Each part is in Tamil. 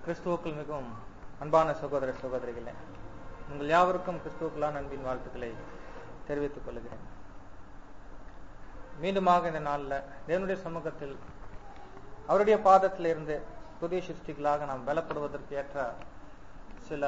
கிறிஸ்துவுக்குள் மிகவும் அன்பான சகோதர சகோதரிகளே உங்கள் யாவருக்கும் கிறிஸ்துவுக்குள்ளான அன்பின் வாழ்த்துக்களை தெரிவித்துக் கொள்கிறேன் மீண்டுமாக இந்த நாளில் தேவனுடைய சமூகத்தில் அவருடைய பாதத்தில் இருந்து புதிய சிருஷ்டிகளாக நாம் பலப்படுவதற்கு ஏற்ற சில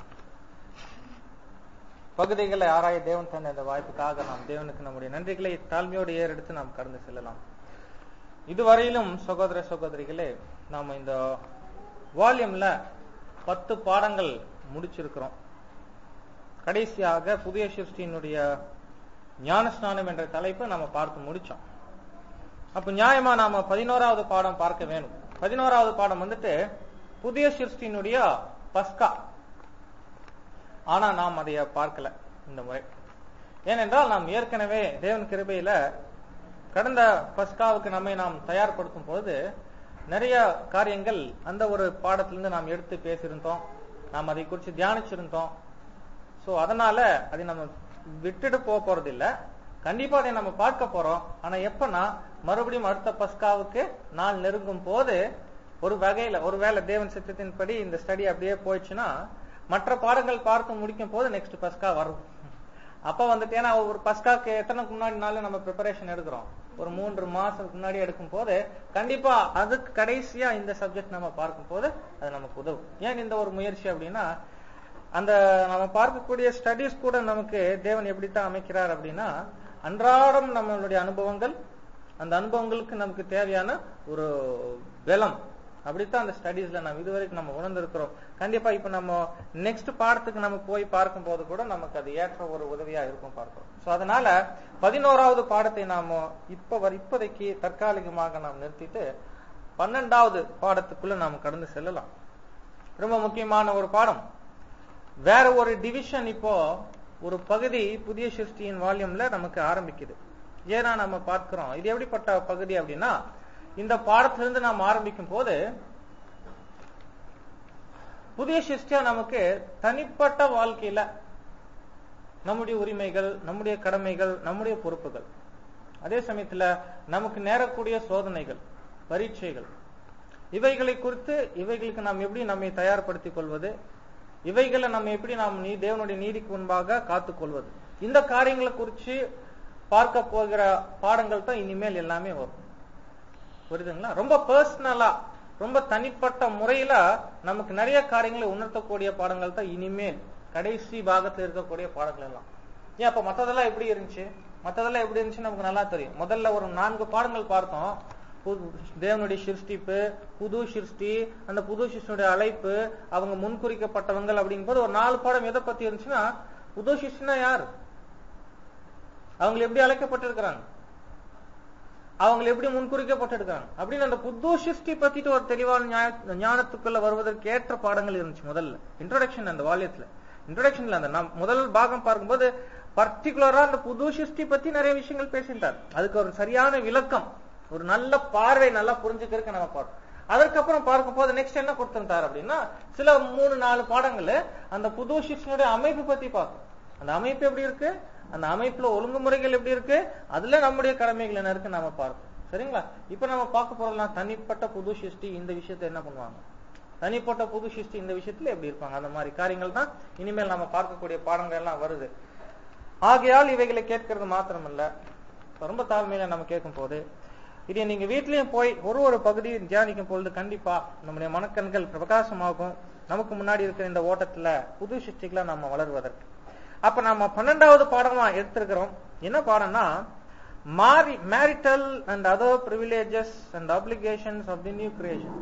பகுதிகளை ஆராய தேவன் தந்த இந்த வாய்ப்புக்காக நாம் தேவனுக்கு நம்முடைய நன்றிகளை தாழ்மையோடு ஏறெடுத்து நாம் கடந்து செல்லலாம் இதுவரையிலும் சகோதர சகோதரிகளே நாம் இந்த வால்யூம்ல பத்து பாடங்கள் முடிச்சிருக்கிறோம் கடைசியாக புதிய சிருஷ்டியினுடைய ஞானஸ்நானம் என்ற தலைப்பை நாம பார்த்து முடிச்சோம் அப்ப நியாயமா நாம பதினோராவது பாடம் பார்க்க வேணும் பதினோராவது பாடம் வந்துட்டு புதிய சிருஷ்டியினுடைய பஸ்கா ஆனா நாம் அதைய பார்க்கல இந்த முறை ஏனென்றால் நாம் ஏற்கனவே தேவன் கிருபையில கடந்த பஸ்காவுக்கு நம்மை நாம் தயார்படுத்தும் பொழுது நிறைய காரியங்கள் அந்த ஒரு பாடத்திலிருந்து நாம் எடுத்து பேசியிருந்தோம் நாம் அதை குறித்து தியானிச்சிருந்தோம் சோ அதனால அதை நம்ம விட்டுட்டு போக போறது இல்ல கண்டிப்பா அதை நம்ம பார்க்க போறோம் ஆனா எப்பனா மறுபடியும் அடுத்த பஸ்காவுக்கு நாள் நெருங்கும் போது ஒரு வகையில ஒருவேளை தேவன் சித்தத்தின்படி இந்த ஸ்டடி அப்படியே போயிடுச்சுன்னா மற்ற பாடங்கள் பார்த்து முடிக்கும் போது நெக்ஸ்ட் பஸ்கா வரும் அப்ப வந்துட்டு ஏன்னா ஒரு பஸ்காக்கு எத்தனைக்கு முன்னாடி நாள் நம்ம ப்ரிப்பரேஷன் எடுக்கிறோம் ஒரு மூன்று மாசத்துக்கு முன்னாடி எடுக்கும் போது கண்டிப்பா அதுக்கு கடைசியா இந்த சப்ஜெக்ட் நம்ம பார்க்கும் போது அது நமக்கு உதவும் ஏன் இந்த ஒரு முயற்சி அப்படின்னா அந்த நம்ம பார்க்கக்கூடிய ஸ்டடிஸ் கூட நமக்கு தேவன் எப்படித்தான் அமைக்கிறார் அப்படின்னா அன்றாடம் நம்மளுடைய அனுபவங்கள் அந்த அனுபவங்களுக்கு நமக்கு தேவையான ஒரு பலம் அப்படித்தான் அந்த ஸ்டடீஸ்ல நம்ம இதுவரைக்கும் நம்ம உணர்ந்திருக்கிறோம் கண்டிப்பா இப்ப நம்ம நெக்ஸ்ட் பாடத்துக்கு நம்ம போய் பார்க்கும் போது கூட நமக்கு அது ஏற்ற ஒரு உதவியா இருக்கும் பார்க்கிறோம் சோ அதனால பதினோராவது பாடத்தை நாம இப்ப இப்போதைக்கு தற்காலிகமாக நாம் நிறுத்திட்டு பன்னெண்டாவது பாடத்துக்குள்ள நாம் கடந்து செல்லலாம் ரொம்ப முக்கியமான ஒரு பாடம் வேற ஒரு டிவிஷன் இப்போ ஒரு பகுதி புதிய சிருஷ்டியின் வால்யூம்ல நமக்கு ஆரம்பிக்குது ஏன்னா நம்ம பார்க்கிறோம் இது எப்படிப்பட்ட பகுதி அப்படின்னா இந்த பாடத்திலிருந்து நாம் ஆரம்பிக்கும் போது புதிய சிருஷ்டியா நமக்கு தனிப்பட்ட வாழ்க்கையில நம்முடைய உரிமைகள் நம்முடைய கடமைகள் நம்முடைய பொறுப்புகள் அதே சமயத்துல நமக்கு நேரக்கூடிய சோதனைகள் பரீட்சைகள் இவைகளை குறித்து இவைகளுக்கு நாம் எப்படி நம்மை தயார்படுத்திக் கொள்வது இவைகளை நம்ம எப்படி நாம் நீ தேவனுடைய நீதிக்கு முன்பாக காத்துக் கொள்வது இந்த காரியங்களை குறித்து பார்க்க போகிற பாடங்கள் தான் இனிமேல் எல்லாமே வரும் புரியுதுங்களா ரொம்ப பர்சனலா ரொம்ப தனிப்பட்ட முறையில நமக்கு நிறைய காரியங்களை உணர்த்தக்கூடிய பாடங்கள் தான் இனிமேல் கடைசி பாகத்தில் இருக்கக்கூடிய பாடங்கள் எல்லாம் ஏன் அப்ப மத்ததெல்லாம் எப்படி இருந்துச்சு மத்ததெல்லாம் எப்படி இருந்துச்சு நமக்கு நல்லா தெரியும் முதல்ல ஒரு நான்கு பாடங்கள் பார்த்தோம் தேவனுடைய சிருஷ்டிப்பு புது சிருஷ்டி அந்த புது சிருஷ்டியுடைய அழைப்பு அவங்க முன்குறிக்கப்பட்டவங்கள் அப்படிங்கும் போது ஒரு நாலு பாடம் எதை பத்தி இருந்துச்சுன்னா புது சிருஷ்டினா யார் அவங்க எப்படி அழைக்கப்பட்டிருக்கிறாங்க அவங்க எப்படி முன்குறிக்கப்பட்டிருக்காங்க அப்படின்னு அந்த புது சிருஷ்டி பத்திட்டு ஒரு தெளிவான ஞானத்துக்குள்ள வருவதற்கு ஏற்ற பாடங்கள் இருந்துச்சு முதல்ல இன்ட்ரோடக்ஷன் அந்த வாலியத்துல இன்ட்ரோடக்ஷன்ல அந்த முதல் பாகம் பார்க்கும்போது பர்டிகுலரா அந்த புது சிருஷ்டி பத்தி நிறைய விஷயங்கள் பேசிட்டார் அதுக்கு ஒரு சரியான விளக்கம் ஒரு நல்ல பார்வை நல்லா புரிஞ்சுக்கிறதுக்கு நம்ம பார்ப்போம் அதற்கப்புறம் பார்க்கும் போது நெக்ஸ்ட் என்ன கொடுத்திருந்தார் அப்படின்னா சில மூணு நாலு பாடங்கள் அந்த புது சிருஷ்டினுடைய அமைப்பு பத்தி பார்க்கும் அந்த அமைப்பு எப்படி இருக்கு அந்த அமைப்புல ஒழுங்குமுறைகள் எப்படி இருக்கு அதுல நம்முடைய கடமைகள் என்ன இருக்கு நாம பார்ப்போம் சரிங்களா இப்ப நம்ம பார்க்க போறோம்னா தனிப்பட்ட புது சிருஷ்டி இந்த விஷயத்த என்ன பண்ணுவாங்க தனிப்பட்ட புது சிருஷ்டி இந்த விஷயத்துல எப்படி இருப்பாங்க அந்த மாதிரி காரியங்கள் தான் இனிமேல் நம்ம பார்க்கக்கூடிய பாடங்கள் எல்லாம் வருது ஆகையால் இவைகளை கேட்கறது மாத்திரமல்ல ரொம்ப தாழ்மையில நம்ம கேட்கும் போது இதை நீங்க வீட்லயும் போய் ஒரு ஒரு பகுதியை தியானிக்கும் பொழுது கண்டிப்பா நம்முடைய மனக்கண்கள் பிரகாசமாகும் நமக்கு முன்னாடி இருக்கிற இந்த ஓட்டத்துல புது சிருஷ்டிகளை நம்ம வளருவதற்கு அப்ப நம்ம பன்னெண்டாவது பாடமா எடுத்திருக்கிறோம் என்ன பாடம்னா மாரி marital and other privileges and applications of the new creation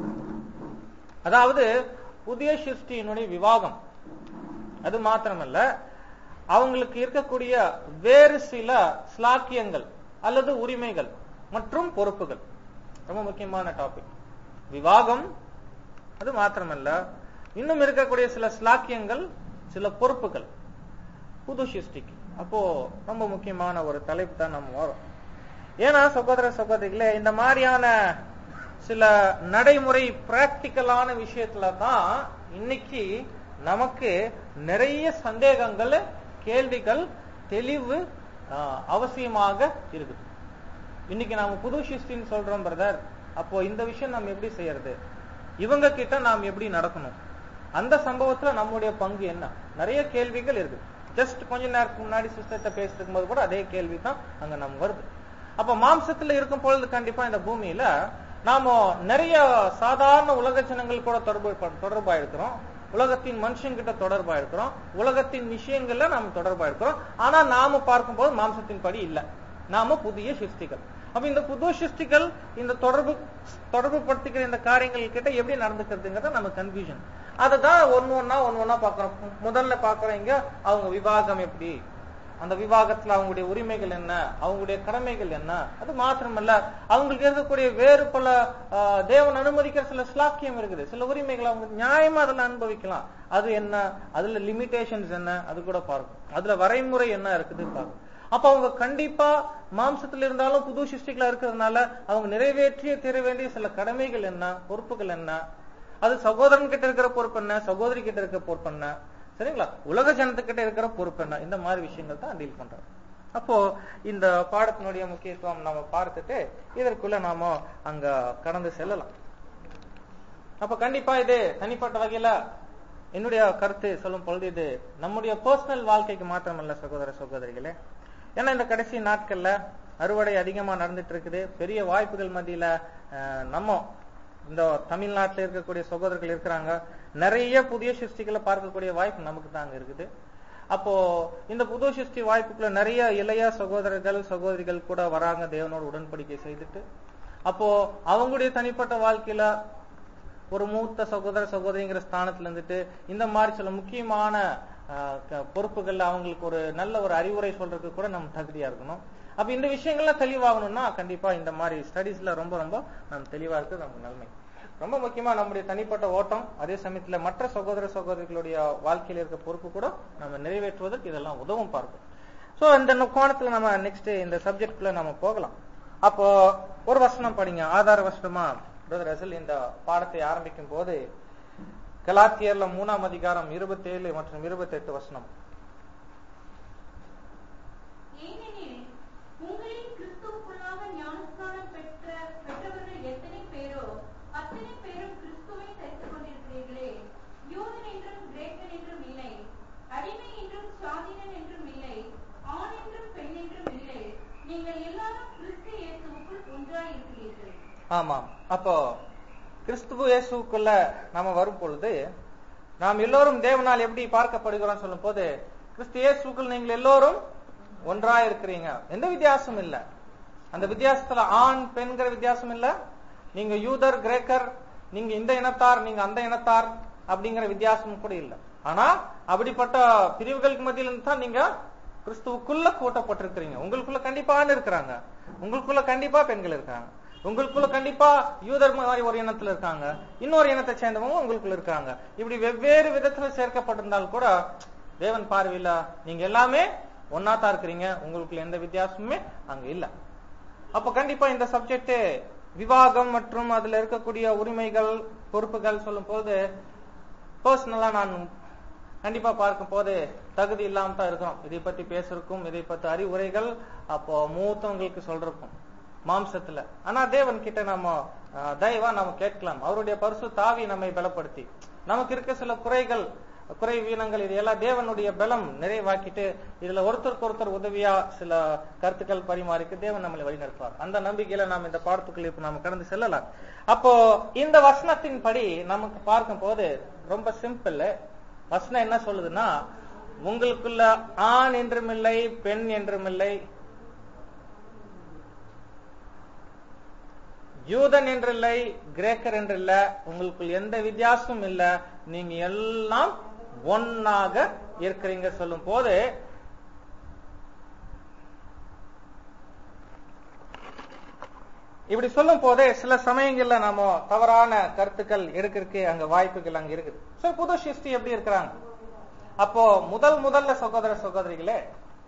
அதாவது புதிய சிருஷ்டியினுடைய விவாகம் அது மாத்திரமல்ல அவங்களுக்கு இருக்கக்கூடிய வேறு சில ஸ்லாக்கியங்கள் அல்லது உரிமைகள் மற்றும் பொறுப்புகள் ரொம்ப முக்கியமான டாபிக் விவாகம் அது மாத்திரமல்ல இன்னும் இருக்கக்கூடிய சில ஸ்லாக்கியங்கள் சில பொறுப்புகள் புது சிருஷ்டிக்கு அப்போ ரொம்ப முக்கியமான ஒரு தலைப்பு தான் நம்ம வரும் ஏன்னா சகோதர சகோதரிகளே இந்த மாதிரியான சில நடைமுறை பிராக்டிக்கலான விஷயத்துல தான் இன்னைக்கு நமக்கு நிறைய சந்தேகங்கள் கேள்விகள் தெளிவு அவசியமாக இருக்குது இன்னைக்கு நாம புது சிருஷ்டின்னு சொல்றோம் பிரதர் அப்போ இந்த விஷயம் நம்ம எப்படி செய்யறது இவங்க கிட்ட நாம் எப்படி நடக்கணும் அந்த சம்பவத்துல நம்முடைய பங்கு என்ன நிறைய கேள்விகள் இருக்கு ஜஸ்ட் கொஞ்ச நேரத்துக்கு முன்னாடி சிஸ்டர்கிட்ட பேசிட்டு போது கூட அதே கேள்வி தான் அங்க நம்ம வருது அப்ப மாம்சத்துல இருக்கும் பொழுது கண்டிப்பா இந்த பூமியில நாம நிறைய சாதாரண உலக ஜனங்கள் கூட தொடர்பு தொடர்பா இருக்கிறோம் உலகத்தின் மனுஷங்கிட்ட தொடர்பா இருக்கிறோம் உலகத்தின் விஷயங்கள்ல நாம தொடர்பா இருக்கிறோம் ஆனா நாம பார்க்கும்போது மாம்சத்தின் படி இல்ல நாம புதிய சிருஷ்டிகள் அப்ப இந்த புது சிருஷ்டிகள் இந்த தொடர்பு தொடர்பு படுத்திக்கிற இந்த காரியங்கள் கிட்ட எப்படி நடந்துக்கிறதுங்கிறத நம்ம கன்ஃபியூஷன் அதுதான் ஒன்னு ஒன்னா ஒன்னு ஒன்னா பாக்குறோம் முதல்ல பாக்குறோம் இங்க அவங்க விவாகம் எப்படி அந்த விவாகத்துல அவங்களுடைய உரிமைகள் என்ன அவங்களுடைய கடமைகள் என்ன அது மாத்திரமல்ல அவங்களுக்கு இருக்கக்கூடிய வேறு பல ஆஹ், தேவன் அனுமதிக்கிற சில ஸ்லாக்கியம் இருக்குது சில உரிமைகள் அவங்க நியாயமா அதுல அனுபவிக்கலாம் அது என்ன அதுல லிமிடேஷன்ஸ் என்ன அது கூட பார்க்கும் அதுல வரைமுறை என்ன இருக்குது பார்க்கும் அப்ப அவங்க கண்டிப்பா மாம்சத்துல இருந்தாலும் புது சிருஷ்டிகளா இருக்கிறதுனால அவங்க நிறைவேற்றிய தீர வேண்டிய சில கடமைகள் என்ன பொறுப்புகள் என்ன அது சகோதரன் கிட்ட இருக்கிற பொறுப்பு என்ன சகோதரி கிட்ட இருக்கிற பொறுப்பு என்ன சரிங்களா உலக ஜனத்துக்கிட்ட இருக்கிற பொறுப்பு என்ன இந்த மாதிரி விஷயங்கள் தான் டீல் பண்றோம் அப்போ இந்த பாடத்தினுடைய முக்கியத்துவம் நம்ம பார்த்துட்டு இதற்குள்ள நாம அங்க கடந்து செல்லலாம் அப்ப கண்டிப்பா இது தனிப்பட்ட வகையில என்னுடைய கருத்து சொல்லும் பொழுது இது நம்முடைய பர்சனல் வாழ்க்கைக்கு மாத்திரமல்ல சகோதர சகோதரிகளே ஏன்னா இந்த கடைசி நாட்கள்ல அறுவடை அதிகமா நடந்துட்டு இருக்குது பெரிய வாய்ப்புகள் மத்தியில அஹ், நம்ம இந்த தமிழ்நாட்டில் இருக்கக்கூடிய சகோதரர்கள் இருக்கிறாங்க நிறைய புதிய சிருஷ்டிகளை பார்க்கக்கூடிய வாய்ப்பு நமக்கு தான் அங்க இருக்குது அப்போ இந்த புது சிருஷ்டி வாய்ப்புக்குள்ள நிறைய இளைய சகோதரர்கள் சகோதரிகள் கூட வராங்க தேவனோட உடன்படிக்கை செய்துட்டு அப்போ அவங்களுடைய தனிப்பட்ட வாழ்க்கையில ஒரு மூத்த சகோதர சகோதரிங்கிற ஸ்தானத்துல இருந்துட்டு இந்த மாதிரி சில முக்கியமான ஆஹ், க- பொறுப்புகள்ல அவங்களுக்கு ஒரு நல்ல ஒரு அறிவுரை சொல்றதுக்கு கூட நம்ம தகுதியா இருக்கணும் அப்ப இந்த விஷயங்கள்லாம் தெளிவாகணும்னா கண்டிப்பா இந்த மாதிரி ஸ்டடீஸ்ல ரொம்ப ரொம்ப நம்ம தெளிவா இருக்கிறது நமக்கு நன்மை ரொம்ப முக்கியமா நம்முடைய தனிப்பட்ட ஓட்டம் அதே சமயத்துல மற்ற சகோதர சகோதரிகளுடைய வாழ்க்கையில இருக்க பொறுப்பு கூட நம்ம நிறைவேற்றுவதற்கு இதெல்லாம் உதவும் பார்க்கும் சோ இந்த கோணத்துல நம்ம நெக்ஸ்ட் இந்த சப்ஜெக்ட்குள்ள நம்ம போகலாம் அப்போ ஒரு வசனம் படிங்க ஆதார வசனமா பிரதர் ரசல் இந்த பாடத்தை ஆரம்பிக்கும் போது கலாத்தியர்ல மூணாம் அதிகாரம் இருபத்தேழு மற்றும் இருபத்தெட்டு வசனம் ஏனெனில் உங்களில் கிறிஸ்துவுக்குள்ளாக ஞானஸ்நானம் பெற்ற பெற்றவர்கள் எத்தனை பேரோ அத்தனை பேரும் கிறிஸ்துவை தரித்துக் கொண்டிருக்கிறீர்களே யூதன் என்றும் கிரேக்கன் என்றும் இல்லை அடிமை என்றும் சாதீனன் என்றும் இல்லை ஆண் என்றும் பெண் என்றும் இல்லை நீங்கள் எல்லாரும் கிறிஸ்து இயேசுவுக்குள் ஒன்றாய் இருக்கிறீர்கள் ஆமாம் அப்போ கிறிஸ்துவ இயேசுக்குள்ள நாம வரும் பொழுது நாம் எல்லோரும் தேவனால் எப்படி பார்க்கப்படுகிறோம் சொல்லும் போது கிறிஸ்து இயேசுக்குள் நீங்கள் எல்லோரும் ஒன்றா இருக்கிறீங்க எந்த வித்தியாசம் இல்ல அந்த வித்தியாசத்துல ஆண் பெண்கிற வித்தியாசம் இல்ல நீங்க யூதர் கிரேக்கர் நீங்க இந்த இனத்தார் நீங்க அந்த இனத்தார் அப்படிங்கிற வித்தியாசம் கூட இல்ல ஆனா அப்படிப்பட்ட பிரிவுகளுக்கு மத்தியில இருந்து தான் நீங்க கிறிஸ்துவுக்குள்ள கூட்டப்பட்டிருக்கிறீங்க உங்களுக்குள்ள கண்டிப்பா ஆண் இருக்கிறாங்க உங்களுக்குள்ள கண்டிப்பா பெண்கள் இருக்காங்க உங்களுக்குள்ள கண்டிப்பா யூதர் மாதிரி ஒரு இனத்துல இருக்காங்க இன்னொரு இனத்தை சேர்ந்தவங்க உங்களுக்குள்ள இருக்காங்க இப்படி வெவ்வேறு விதத்துல சேர்க்கப்பட்டிருந்தால் கூட தேவன் பார்வையில நீங்க எல்லாமே ஒன்னாத்தான் இருக்கிறீங்க உங்களுக்குள்ள எந்த வித்தியாசமுமே அங்க இல்ல அப்ப கண்டிப்பா இந்த சப்ஜெக்ட் விவாகம் மற்றும் அதுல இருக்கக்கூடிய உரிமைகள் பொறுப்புகள் சொல்லும் போது பர்சனலா நான் கண்டிப்பா பார்க்கும் போது தகுதி இல்லாம தான் இருக்கிறோம் இதை பத்தி பேசுறதுக்கும் இதை பத்தி அறிவுரைகள் அப்போ மூத்தவங்களுக்கு சொல்றதுக்கும் மாம்சத்துல ஆனா தேவன் கிட்ட நம்ம அஹ், தயவா நம்ம கேட்கலாம் அவருடைய பரிசு தாவி நம்மை பலப்படுத்தி நமக்கு இருக்க சில குறைகள் குறை வீணங்கள் இது எல்லாம் தேவனுடைய பலம் நிறைவாக்கிட்டு இதுல ஒருத்தருக்கு ஒருத்தர் உதவியா சில கருத்துக்கள் பரிமாறிக்கு தேவன் நம்மளை வழிநடத்துவார் அந்த நம்பிக்கையில நாம் இந்த பாடத்துக்குள்ள இப்ப நாம கடந்து செல்லலாம் அப்போ இந்த வசனத்தின் படி நமக்கு பார்க்கும் போது ரொம்ப சிம்பிள் வசனம் என்ன சொல்லுதுன்னா உங்களுக்குள்ள ஆண் என்றும் இல்லை பெண் என்றும் இல்லை யூதன் என்றில்லை கிரேக்கர் என்றில்ல உங்களுக்குள் எந்த வித்தியாசமும் இல்ல நீங்க எல்லாம் ஒன்னாக இருக்கிறீங்க சொல்லும் போது இப்படி சொல்லும் போதே சில சமயங்கள்ல நாம தவறான கருத்துக்கள் எடுக்கிறதுக்கு அங்க வாய்ப்புகள் அங்க இருக்குது சோ புது சிருஷ்டி எப்படி இருக்கிறாங்க அப்போ முதல் முதல்ல சகோதர சகோதரிகளே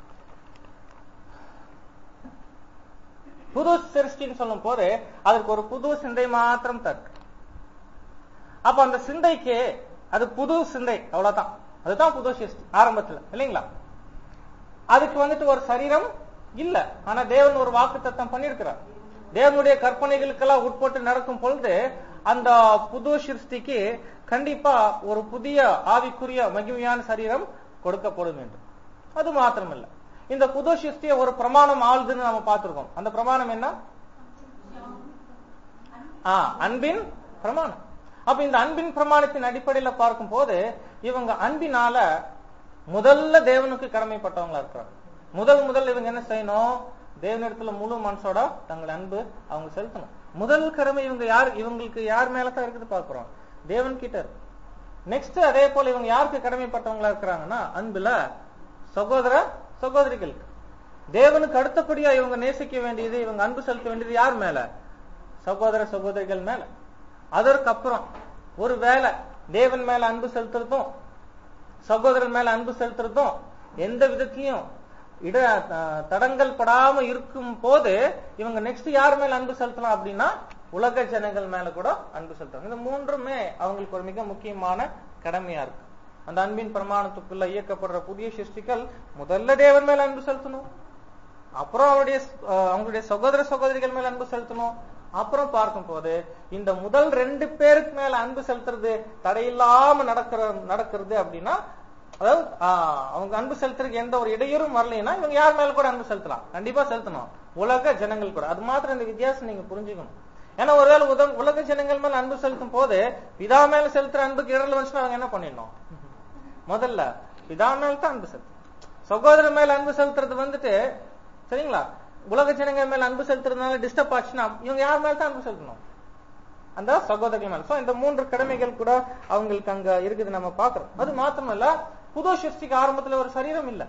புது சிருஷ்டின்னு சொல்லும் போது அதுக்கு ஒரு புது சிந்தை மாத்திரம் தருக்கு அப்ப அந்த சிந்தைக்கு அது புது சிந்தை அவ்வளவுதான் அதுதான் புது சிருஷ்டி ஆரம்பத்துல இல்லைங்களா அதுக்கு வந்துட்டு ஒரு சரீரம் இல்ல ஆனா தேவன் ஒரு வாக்கு தத்தம் பண்ணிருக்கிறார் தேவனுடைய கற்பனைகளுக்கெல்லாம் உட்பட்டு நடக்கும் பொழுது அந்த புது சிருஷ்டிக்கு கண்டிப்பா ஒரு புதிய ஆவிக்குரிய மகிமையான சரீரம் கொடுக்கப்படும் என்று அது மாத்திரமல்ல இந்த புது சிருஷ்டிய ஒரு பிரமாணம் ஆளுதுன்னு நம்ம பார்த்திருக்கோம் அந்த பிரமாணம் என்ன ஆ, அன்பின் பிரமாணம் அப்ப இந்த அன்பின் பிரமாணத்தின் அடிப்படையில பார்க்கும் போது இவங்க அன்பினால முதல்ல தேவனுக்கு கடமைப்பட்டவங்களா இருக்கிறாங்க முதல் முதல் இவங்க என்ன செய்யணும் தேவனிடத்துல முழு மனசோட தங்கள் அன்பு அவங்க செலுத்தணும் முதல் கடமை இவங்க யார் இவங்களுக்கு யார் மேலதான் இருக்குது பார்க்கிறோம் தேவன் கிட்ட இருக்கு நெக்ஸ்ட் அதே போல இவங்க யாருக்கு கடமைப்பட்டவங்களா இருக்கிறாங்கன்னா அன்புல சகோதர சகோதரிகளுக்கு தேவனுக்கு அடுத்தபடியா இவங்க நேசிக்க வேண்டியது இவங்க அன்பு செலுத்த வேண்டியது யார் மேல சகோதர சகோதரிகள் மேல அதற்கப்புறம் ஒரு வேலை தேவன் மேல அன்பு செலுத்துறதும் சகோதரன் மேல அன்பு செலுத்துறதும் எந்த விதத்திலையும் இட த- தடங்கல் படாம இருக்கும் போது இவங்க நெக்ஸ்ட் யார் மேல அன்பு செலுத்தலாம் அப்படின்னா உலக ஜனங்கள் மேல கூட அன்பு செலுத்தலாம் இந்த மூன்றுமே அவங்களுக்கு ஒரு மிக முக்கியமான கடமையா இருக்கு அந்த அன்பின் பிரமாணத்துக்குள்ள இயக்கப்படுற புதிய சிருஷ்டிகள் முதல்ல தேவன் மேல அன்பு செலுத்தணும் அப்புறம் அவருடைய அஹ், அவங்களுடைய சகோதர சகோதரிகள் மேல அன்பு செலுத்தணும் அப்புறம் பார்க்கும் போது இந்த முதல் ரெண்டு பேருக்கு மேல அன்பு செலுத்துறது தடையில்லாம நடக்கிற நடக்கிறது அப்படின்னா அதாவது ஆஹ், அவங்க அன்பு செலுத்துறதுக்கு எந்த ஒரு இடையூறும் வரலைன்னா இவங்க யார் மேல கூட அன்பு செலுத்தலாம் கண்டிப்பா செலுத்தணும் உலக ஜனங்கள் கூட அது மாத்திரம் இந்த வித்தியாசம் நீங்க புரிஞ்சுக்கணும் ஏன்னா ஒருவேளை உத- உலக ஜனங்கள் மேல அன்பு செலுத்தும் போது பிதா மேல செலுத்துற அன்புக்கு இடர்ல வந்துச்சுன்னா அவங்க என்ன பண்ணிடணும் முதல்ல பிதா மேல தான் அன்பு செலுத்தணும் சகோதரன் மேல அன்பு செலுத்துறது வந்துட்டு சரிங்களா உலக ஜனங்கள் மேல அன்பு செலுத்துறதுனால டிஸ்டர்ப் ஆச்சுன்னா இவங்க யார் மேல தான் அன்பு செலுத்தணும் அந்த சகோதரிகள் மேல சோ இந்த மூன்று கடமைகள் கூட அவங்களுக்கு அங்க இருக்குது நம்ம பாக்குறோம் அது மாத்திரமல்ல புது சிருஷ்டிக்கு ஆரம்பத்துல ஒரு சரீரம் இல்ல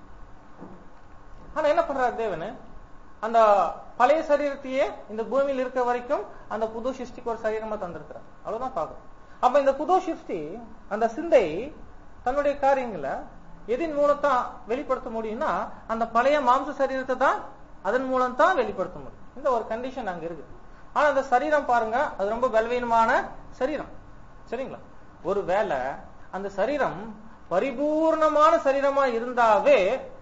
ஆனா என்ன பண்றாரு தேவனு அந்த பழைய சரீரத்தையே இந்த பூமியில் இருக்க வரைக்கும் அந்த புது சிருஷ்டிக்கு ஒரு சரீரமா தந்திருக்கிறார் அவ்வளவுதான் பார்க்கணும் அப்ப இந்த புது சிருஷ்டி அந்த சிந்தை தன்னுடைய காரியங்களை எதின் மூலத்தான் வெளிப்படுத்த முடியும்னா அந்த பழைய மாம்ச சரீரத்தை தான் அதன் மூலம் தான் வெளிப்படுத்த முடியும் இந்த ஒரு கண்டிஷன் அங்க இருக்கு ஆனா அந்த சரீரம் பாருங்க அது ரொம்ப பலவீனமான சரீரம் சரிங்களா ஒரு வேளை அந்த சரீரம் பரிபூர்ணமான சரீரமா இருந்தாவே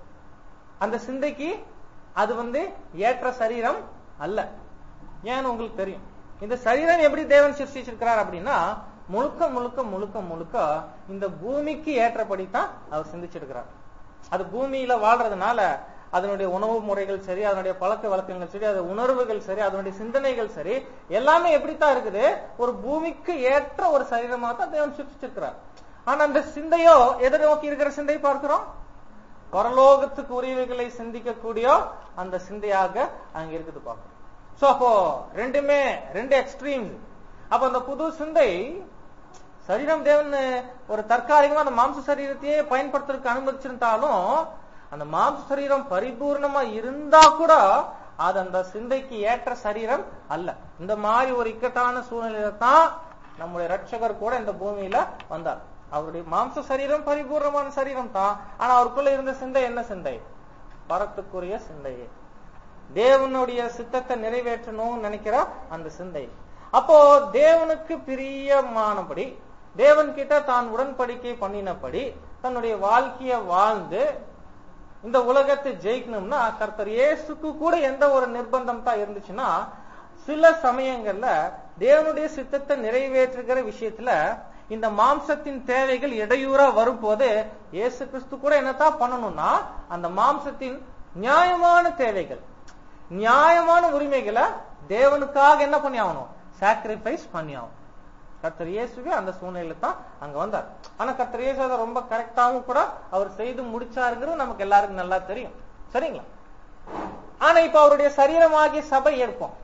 அந்த சிந்தைக்கு அது வந்து ஏற்ற சரீரம் அல்ல ஏன்னு உங்களுக்கு தெரியும் இந்த சரீரம் எப்படி தேவன் சிருஷ்டிச்சிருக்கிறார் அப்படின்னா முழுக்க முழுக்க முழுக்க முழுக்க இந்த பூமிக்கு ஏற்றபடி தான் அவர் சிந்திச்சிருக்கிறார் அது பூமியில வாழ்றதுனால அதனுடைய உணவு முறைகள் சரி அதனுடைய பழக்க வழக்கங்கள் சரி அது உணர்வுகள் சரி அதனுடைய சிந்தனைகள் சரி எல்லாமே எப்படித்தான் இருக்குது ஒரு பூமிக்கு ஏற்ற ஒரு சரீரமா தான் தேவன் சிருஷ்டிச்சிருக்கிறார் ஆனா அந்த சிந்தையோ எதை நோக்கி இருக்கிற சிந்தை பார்க்கிறோம் பரலோகத்துக்கு உரியவைகளை சிந்திக்கக்கூடிய அந்த சிந்தையாக அங்க இருக்குது பார்க்கணும் சோ அப்போ ரெண்டுமே ரெண்டு எக்ஸ்ட்ரீம்ஸ் அப்ப அந்த புது சிந்தை சரீரம் தேவன் ஒரு தற்காலிகமா அந்த மாம்ச சரீரத்தையே பயன்படுத்துறதுக்கு அனுமதிச்சிருந்தாலும் அந்த மாம்ச சரீரம் பரிபூர்ணமா இருந்தா கூட அது அந்த சிந்தைக்கு ஏற்ற சரீரம் அல்ல இந்த மாதிரி ஒரு இக்கட்டான சூழ்நிலையில தான் நம்முடைய ரட்சகர் கூட இந்த பூமியில வந்தார் அவருடைய மாம்ச சரீரம் பரிபூர்ணமான சரீரம் தான் ஆனா அவருக்குள்ள இருந்த சிந்தை என்ன சிந்தை பரத்துக்குரிய சிந்தையே தேவனுடைய சித்தத்தை நிறைவேற்றணும்னு நினைக்கிற அந்த சிந்தை அப்போ தேவனுக்கு பிரியமானபடி தேவன் கிட்ட தான் உடன்படிக்கை பண்ணினபடி தன்னுடைய வாழ்க்கைய வாழ்ந்து இந்த உலகத்தை ஜெயிக்கணும்னா கர்த்தர் இயேசுக்கு கூட எந்த ஒரு நிர்பந்தம் தான் இருந்துச்சுன்னா சில சமயங்கள்ல தேவனுடைய சித்தத்தை நிறைவேற்றுகிற விஷயத்துல இந்த மாம்சத்தின் தேவைகள் இடையூறா வரும்போது இயேசு கிறிஸ்து கூட என்னத்தான் பண்ணணும்னா அந்த மாம்சத்தின் நியாயமான தேவைகள் நியாயமான உரிமைகளை தேவனுக்காக என்ன பண்ணி ஆகணும் சாக்ரிஃபைஸ் பண்ணி ஆகணும் கர்த்தர் இயேசுவே அந்த சூழ்நிலையில தான் அங்க வந்தார் ஆனா கர்த்தர் இயேசு அதை ரொம்ப கரெக்டாவும் கூட அவர் செய்து முடிச்சாருங்கிறது நமக்கு எல்லாருக்கும் நல்லா தெரியும் சரிங்களா ஆனா இப்ப அவருடைய சரீரமாகிய சபை எடுப்போம்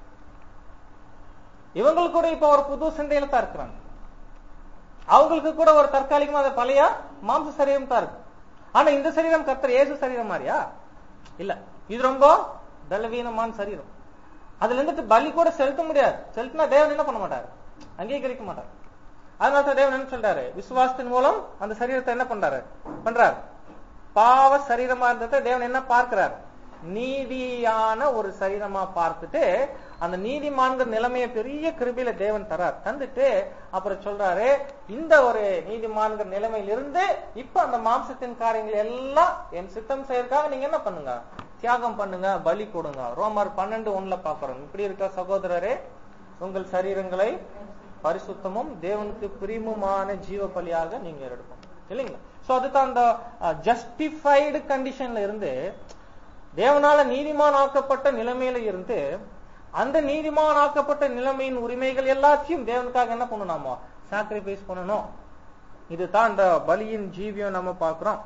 இவங்களுக்கு கூட இப்ப ஒரு புது சிந்தையில தான் இருக்கிறாங்க அவங்களுக்கு கூட ஒரு தற்காலிகமா அது பழைய மாம்ச சரீரம் தான் இருக்கு ஆனா இந்த சரீரம் கர்த்தர் இயேசு சரீரம் மாதிரியா இல்ல இது ரொம்ப பலவீனமான சரீரம் அதுல இருந்துட்டு பலி கூட செலுத்த முடியாது செலுத்தினா தேவன் என்ன பண்ண மாட்டாரு அங்கீகரிக்க மாட்டார் அதனால தான் தேவன் என்ன சொல்றாரு விசுவாசத்தின் மூலம் அந்த சரீரத்தை என்ன பண்றாரு பண்றாரு பாவ சரீரமா இருந்ததை தேவன் என்ன பார்க்கிறார் நீதியான ஒரு சரீரமா பார்த்துட்டு அந்த நீதிமான்கிற நிலைமையை பெரிய கிருபியில தேவன் தரார் தந்துட்டு அப்புறம் சொல்றாரு இந்த ஒரு நீதிமான்கிற நிலைமையிலிருந்து இப்ப அந்த மாம்சத்தின் காரியங்கள் எல்லாம் என் சித்தம் செய்யறதுக்காக நீங்க என்ன பண்ணுங்க தியாகம் பண்ணுங்க பலி கொடுங்க ரோமர் பன்னெண்டு ஒண்ணுல பாக்குறோம் இப்படி இருக்க சகோதரரே உங்கள் சரீரங்களை பரிசுத்தமும் தேவனுக்கு பிரியமுமான ஜீவ பலியாக நீங்க எடுக்கணும் இல்லைங்களா சோ அதுதான் அந்த ஜஸ்டிஃபைடு கண்டிஷன்ல இருந்து தேவனால நீதிமான் ஆக்கப்பட்ட நிலைமையில இருந்து அந்த நீதிமான் ஆக்கப்பட்ட நிலைமையின் உரிமைகள் எல்லாத்தையும் தேவனுக்காக என்ன பண்ணணுமா சாக்ரிஃபைஸ் பண்ணணும் இதுதான் இந்த பலியின் ஜீவியம் நம்ம பார்க்கிறோம்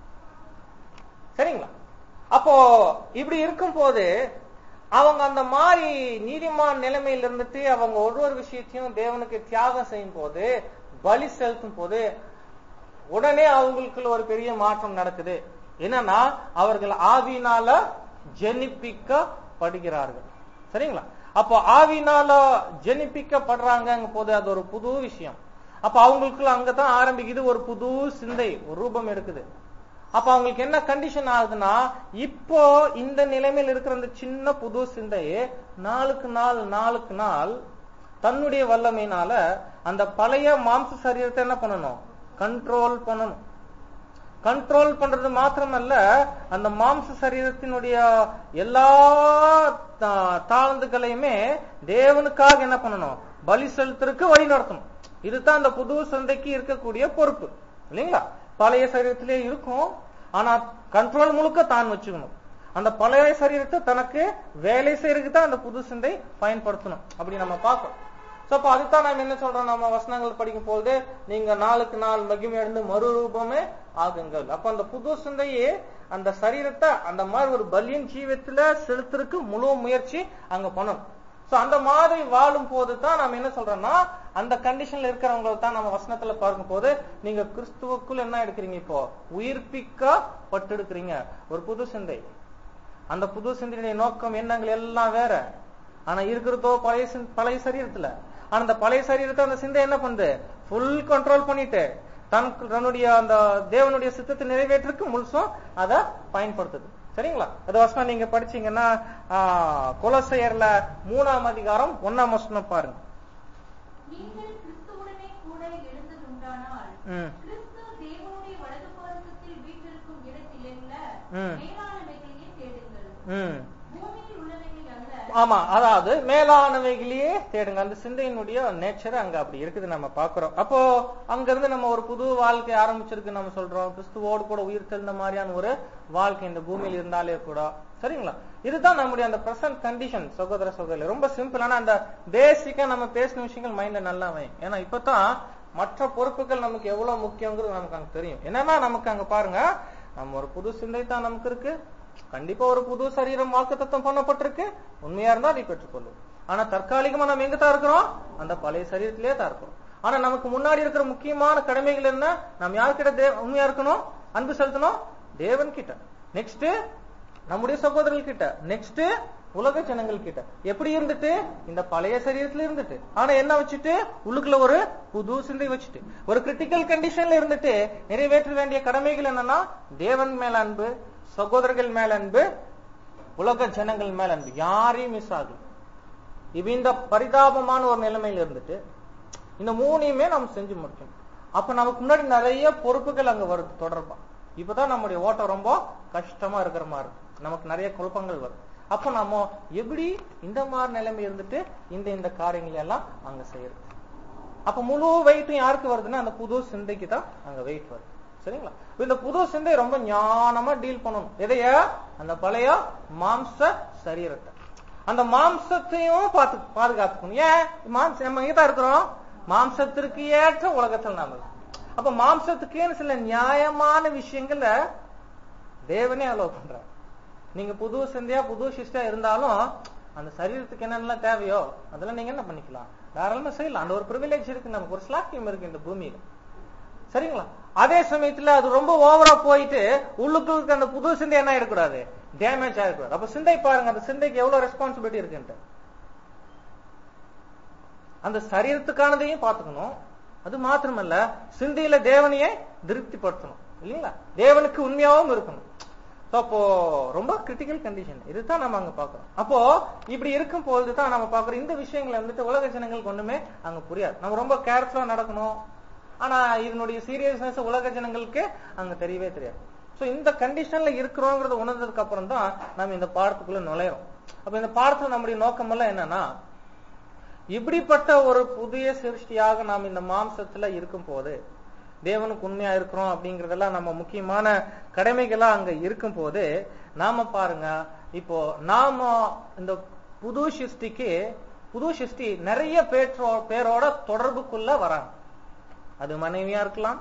சரிங்களா அப்போ இப்படி இருக்கும் போது அவங்க அந்த மாதிரி நீதிமான் நிலைமையில இருந்துட்டு அவங்க ஒரு ஒரு விஷயத்தையும் தேவனுக்கு தியாகம் செய்யும் போது பலி செலுத்தும் போது உடனே அவங்களுக்குள்ள ஒரு பெரிய மாற்றம் நடக்குது என்னன்னா அவர்கள் ஆவியினால ஜெனிப்பிக்கப்படுகிறார்கள் சரிங்களா அப்போ ஆவியினால ஜெனிப்பிக்கப்படுறாங்க போது அது ஒரு புது விஷயம் அப்ப அவங்களுக்குள்ள அங்கதான் ஆரம்பிக்குது ஒரு புது சிந்தை ஒரு ரூபம் எடுக்குது அப்ப அவங்களுக்கு என்ன கண்டிஷன் ஆகுதுன்னா இப்போ இந்த நிலைமையில் இருக்கிற அந்த சின்ன புது சிந்தையே நாளுக்கு நாள் நாளுக்கு நாள் தன்னுடைய வல்லமையினால அந்த பழைய மாம்ச சரீரத்தை என்ன பண்ணணும் கண்ட்ரோல் பண்ணணும் கண்ட்ரோல் பண்றது மாத்திரமல்ல அந்த மாம்ச சரீரத்தினுடைய எல்லா தா- தாழ்ந்துகளையுமே தேவனுக்காக என்ன பண்ணணும் பலி செலுத்துறதுக்கு வழி நடத்தணும் இதுதான் அந்த புது சந்தைக்கு இருக்கக்கூடிய பொறுப்பு இல்லைங்களா பழைய சரீரத்திலே இருக்கும் ஆனா கண்ட்ரோல் முழுக்க தான் வச்சுக்கணும் அந்த பழைய சரீரத்தை தனக்கு வேலை செய்யறதுக்கு தான் அந்த புது சிந்தை பயன்படுத்தணும் அப்படி நம்ம பார்க்கணும் சோ அப்ப அதுதான் நாம என்ன சொல்றோம் நம்ம வசனங்கள் படிக்கும் பொழுது நீங்க நாளுக்கு நாள் மகிமையடைந்து மறுரூபமே ஆகுங்கள் அப்ப அந்த புது சிந்தையே அந்த சரீரத்தை அந்த மாதிரி ஒரு பலியின் ஜீவத்துல செலுத்துறதுக்கு முழு முயற்சி அங்க பண்ணணும் சோ அந்த மாதிரி வாழும் போது தான் நாம என்ன சொல்றோம்னா அந்த கண்டிஷன்ல இருக்கிறவங்களை தான் நம்ம வசனத்துல பார்க்கும் போது நீங்க கிறிஸ்துவுக்குள் என்ன எடுக்கிறீங்க இப்போ உயிர்ப்பிக்கப்பட்டு எடுக்கிறீங்க ஒரு புது சிந்தை அந்த புது சிந்தையுடைய நோக்கம் எண்ணங்கள் எல்லாம் வேற ஆனா இருக்கிறதோ பழைய சிந்- பழைய சரீரத்துல ஆனா அந்த பழைய சரீரத்தை அந்த சிந்தை என்ன பண்ணுது ஃபுல் கண்ட்ரோல் பண்ணிட்டு தன் தன்னுடைய அந்த தேவனுடைய சித்தத்தை நிறைவேற்றுக்கு முழுசும் அதை பயன்படுத்துது சரிங்களா அது வசனம் நீங்க படிச்சீங்கன்னா ஆஹ், கொலோசையர்ல மூணாம் அதிகாரம் ஒன்னாம் வசனம் பாருங்க நீங்கள் கிறிஸ்துவுடனே கூட எழுந்ததுண்டானால் ம். கிறிஸ்து தேவனுடைய வலது பாரசத்தில் வீற்றிருக்கும் இடத்திலுள்ள ம். மேலானவைகளையே தேடுங்கள் ம் பூமியில் உள்ளவைகள் அல்ல ஆமா அதாவது மேலானவைகளையே தேடுங்க அந்த சிந்தையினுடைய நேச்சர் அங்க அப்படி இருக்குது நம்ம பாக்குறோம் அப்போ அங்க இருந்து நம்ம ஒரு புது வாழ்க்கை ஆரம்பிச்சிருக்கு நம்ம சொல்றோம் கிறிஸ்துவோடு கூட உயிர் தெழுந்த மாதிரியான ஒரு வாழ்க்கை இந்த பூமியில் இருந்தாலே கூட சரிங்களா இதுதான் நம்முடைய அந்த பிரசன்ட் கண்டிஷன் சகோதர சகோதரி ரொம்ப சிம்பிளான அந்த பேசிக்கா நம்ம பேசின விஷயங்கள் மைண்ட்ல நல்லா வை ஏன்னா இப்பதான் மற்ற பொறுப்புகள் நமக்கு எவ்வளவு முக்கியங்கிறது நமக்கு அங்க தெரியும் என்னன்னா நமக்கு அங்க பாருங்க நம்ம ஒரு புது சிந்தை தான் நமக்கு இருக்கு கண்டிப்பா ஒரு புது சரீரம் வாக்குத்தத்தம் பண்ணப்பட்டிருக்கு உண்மையா இருந்தா அதை பெற்றுக்கொள்ளும் ஆனா தற்காலிகமா நம்ம எங்க தான் இருக்கிறோம் அந்த பழைய சரீரத்திலே தான் இருக்கிறோம் ஆனா நமக்கு முன்னாடி இருக்கிற முக்கியமான கடமைகள் என்ன நம்ம யார்கிட்ட தே- உண்மையா இருக்கணும் அன்பு செலுத்தணும் தேவன் கிட்ட நெக்ஸ்ட் நம்முடைய சகோதரர்கள் கிட்ட நெக்ஸ்ட் உலக ஜனங்கள் கிட்ட எப்படி இருந்துட்டு இந்த பழைய சரீரத்துல இருந்துட்டு ஆனா என்ன வச்சுட்டு உள்ளுக்குள்ள ஒரு புது சிந்தை வச்சுட்டு ஒரு கிரிட்டிக்கல் கண்டிஷன்ல இருந்துட்டு நிறைவேற்ற வேண்டிய கடமைகள் என்னன்னா தேவன் மேல அன்பு சகோதரர்கள் மேல அன்பு உலக ஜனங்கள் மேல அன்பு யாரையும் மிஸ் ஆகல இப்ப இந்த பரிதாபமான ஒரு நிலைமையில இருந்துட்டு இந்த மூணையுமே நம்ம செஞ்சு முடிக்கணும் அப்ப நமக்கு முன்னாடி நிறைய பொறுப்புகள் அங்க வருது தொடர்பா இப்பதான் நம்முடைய ஓட்டம் ரொம்ப கஷ்டமா இருக்கிற மாதிரி இருக்கு நமக்கு நிறைய குழப்பங்கள் வருது அப்ப நாம எப்படி இந்த மாதிரி நிலைமை இருந்துட்டு இந்த இந்த காரியங்களை எல்லாம் அங்க செய்யறது அப்ப முழு வெயிட்டும் யாருக்கு வருதுன்னா அந்த புது சிந்தைக்கு தான் அங்க வெயிட் வருது சரிங்களா இப்ப இந்த புது சிந்தை ரொம்ப ஞானமா டீல் பண்ணணும் எதைய அந்த பழைய மாம்ச சரீரத்தை அந்த மாம்சத்தையும் பார்த்து பாதுகாத்துக்கணும் ஏன் மாம்சம் நம்ம இங்க தான் இருக்கிறோம் மாம்சத்திற்கு ஏற்ற உலகத்தில் நாம இருக்கோம். அப்ப மாம்சத்துக்கேன்னு சில நியாயமான விஷயங்கள தேவனே அலோவ் பண்றார் நீங்க புது சிந்தையா புது சிஸ்டா இருந்தாலும் அந்த சரீரத்துக்கு என்னென்னலாம் தேவையோ அதெல்லாம் நீங்க என்ன பண்ணிக்கலாம் தாராளமா செய்யலாம் அந்த ஒரு ப்ரிவிலேஜ் இருக்கு நமக்கு ஒரு ஸ்லாக்கியம் இருக்கு இந்த பூமியில சரிங்களா அதே சமயத்துல அது ரொம்ப ஓவரா போயிட்டு உள்ளுக்குள்ள இருக்க அந்த புது சிந்தை என்ன ஆயிடக்கூடாது டேமேஜ் ஆயிடக்கூடாது அப்ப சிந்தை பாருங்க அந்த சிந்தைக்கு எவ்வளவு ரெஸ்பான்சிபிலிட்டி இருக்குன்ட்டு அந்த சரீரத்துக்கானதையும் பார்த்துக்கணும் அது மாத்திரமல்ல சிந்தையில தேவனையே திருப்திப்படுத்தணும் இல்லைங்களா தேவனுக்கு உண்மையாவும் இருக்கணும் So, அப்போ ரொம்ப கிரிட்டிக்கல் கண்டிஷன் இதுதான் நம்ம அங்க பாக்குறோம் அப்போ இப்படி இருக்கும் பொழுது தான் நம்ம பாக்குறோம் இந்த விஷயங்களை வந்துட்டு உலக ஜனங்களுக்கு ஒண்ணுமே அங்க புரியாது நம்ம ரொம்ப கேர்ஃபுல்லா நடக்கணும் ஆனா இதனுடைய சீரியஸ்னஸ் உலக ஜனங்களுக்கு அங்க தெரியவே தெரியாது சோ இந்த கண்டிஷன்ல இருக்கிறோங்கிறத உணர்ந்ததுக்கு அப்புறம் தான் நம்ம இந்த பாடத்துக்குள்ள நுழையிறோம் அப்ப இந்த பாடத்துல நம்முடைய நோக்கம் எல்லாம் என்னன்னா இப்படிப்பட்ட ஒரு புதிய சிருஷ்டியாக நாம் இந்த மாம்சத்துல இருக்கும் போது தேவனுக்கு உண்மையா இருக்கிறோம் அப்படிங்கறதெல்லாம் நம்ம முக்கியமான கடமைகளா அங்க இருக்கும் போது நாம பாருங்க இப்போ நாம இந்த புது சிருஷ்டிக்கு புது சிருஷ்டி நிறைய பேற்றோ பேரோட தொடர்புக்குள்ள வராங்க அது மனைவியா இருக்கலாம்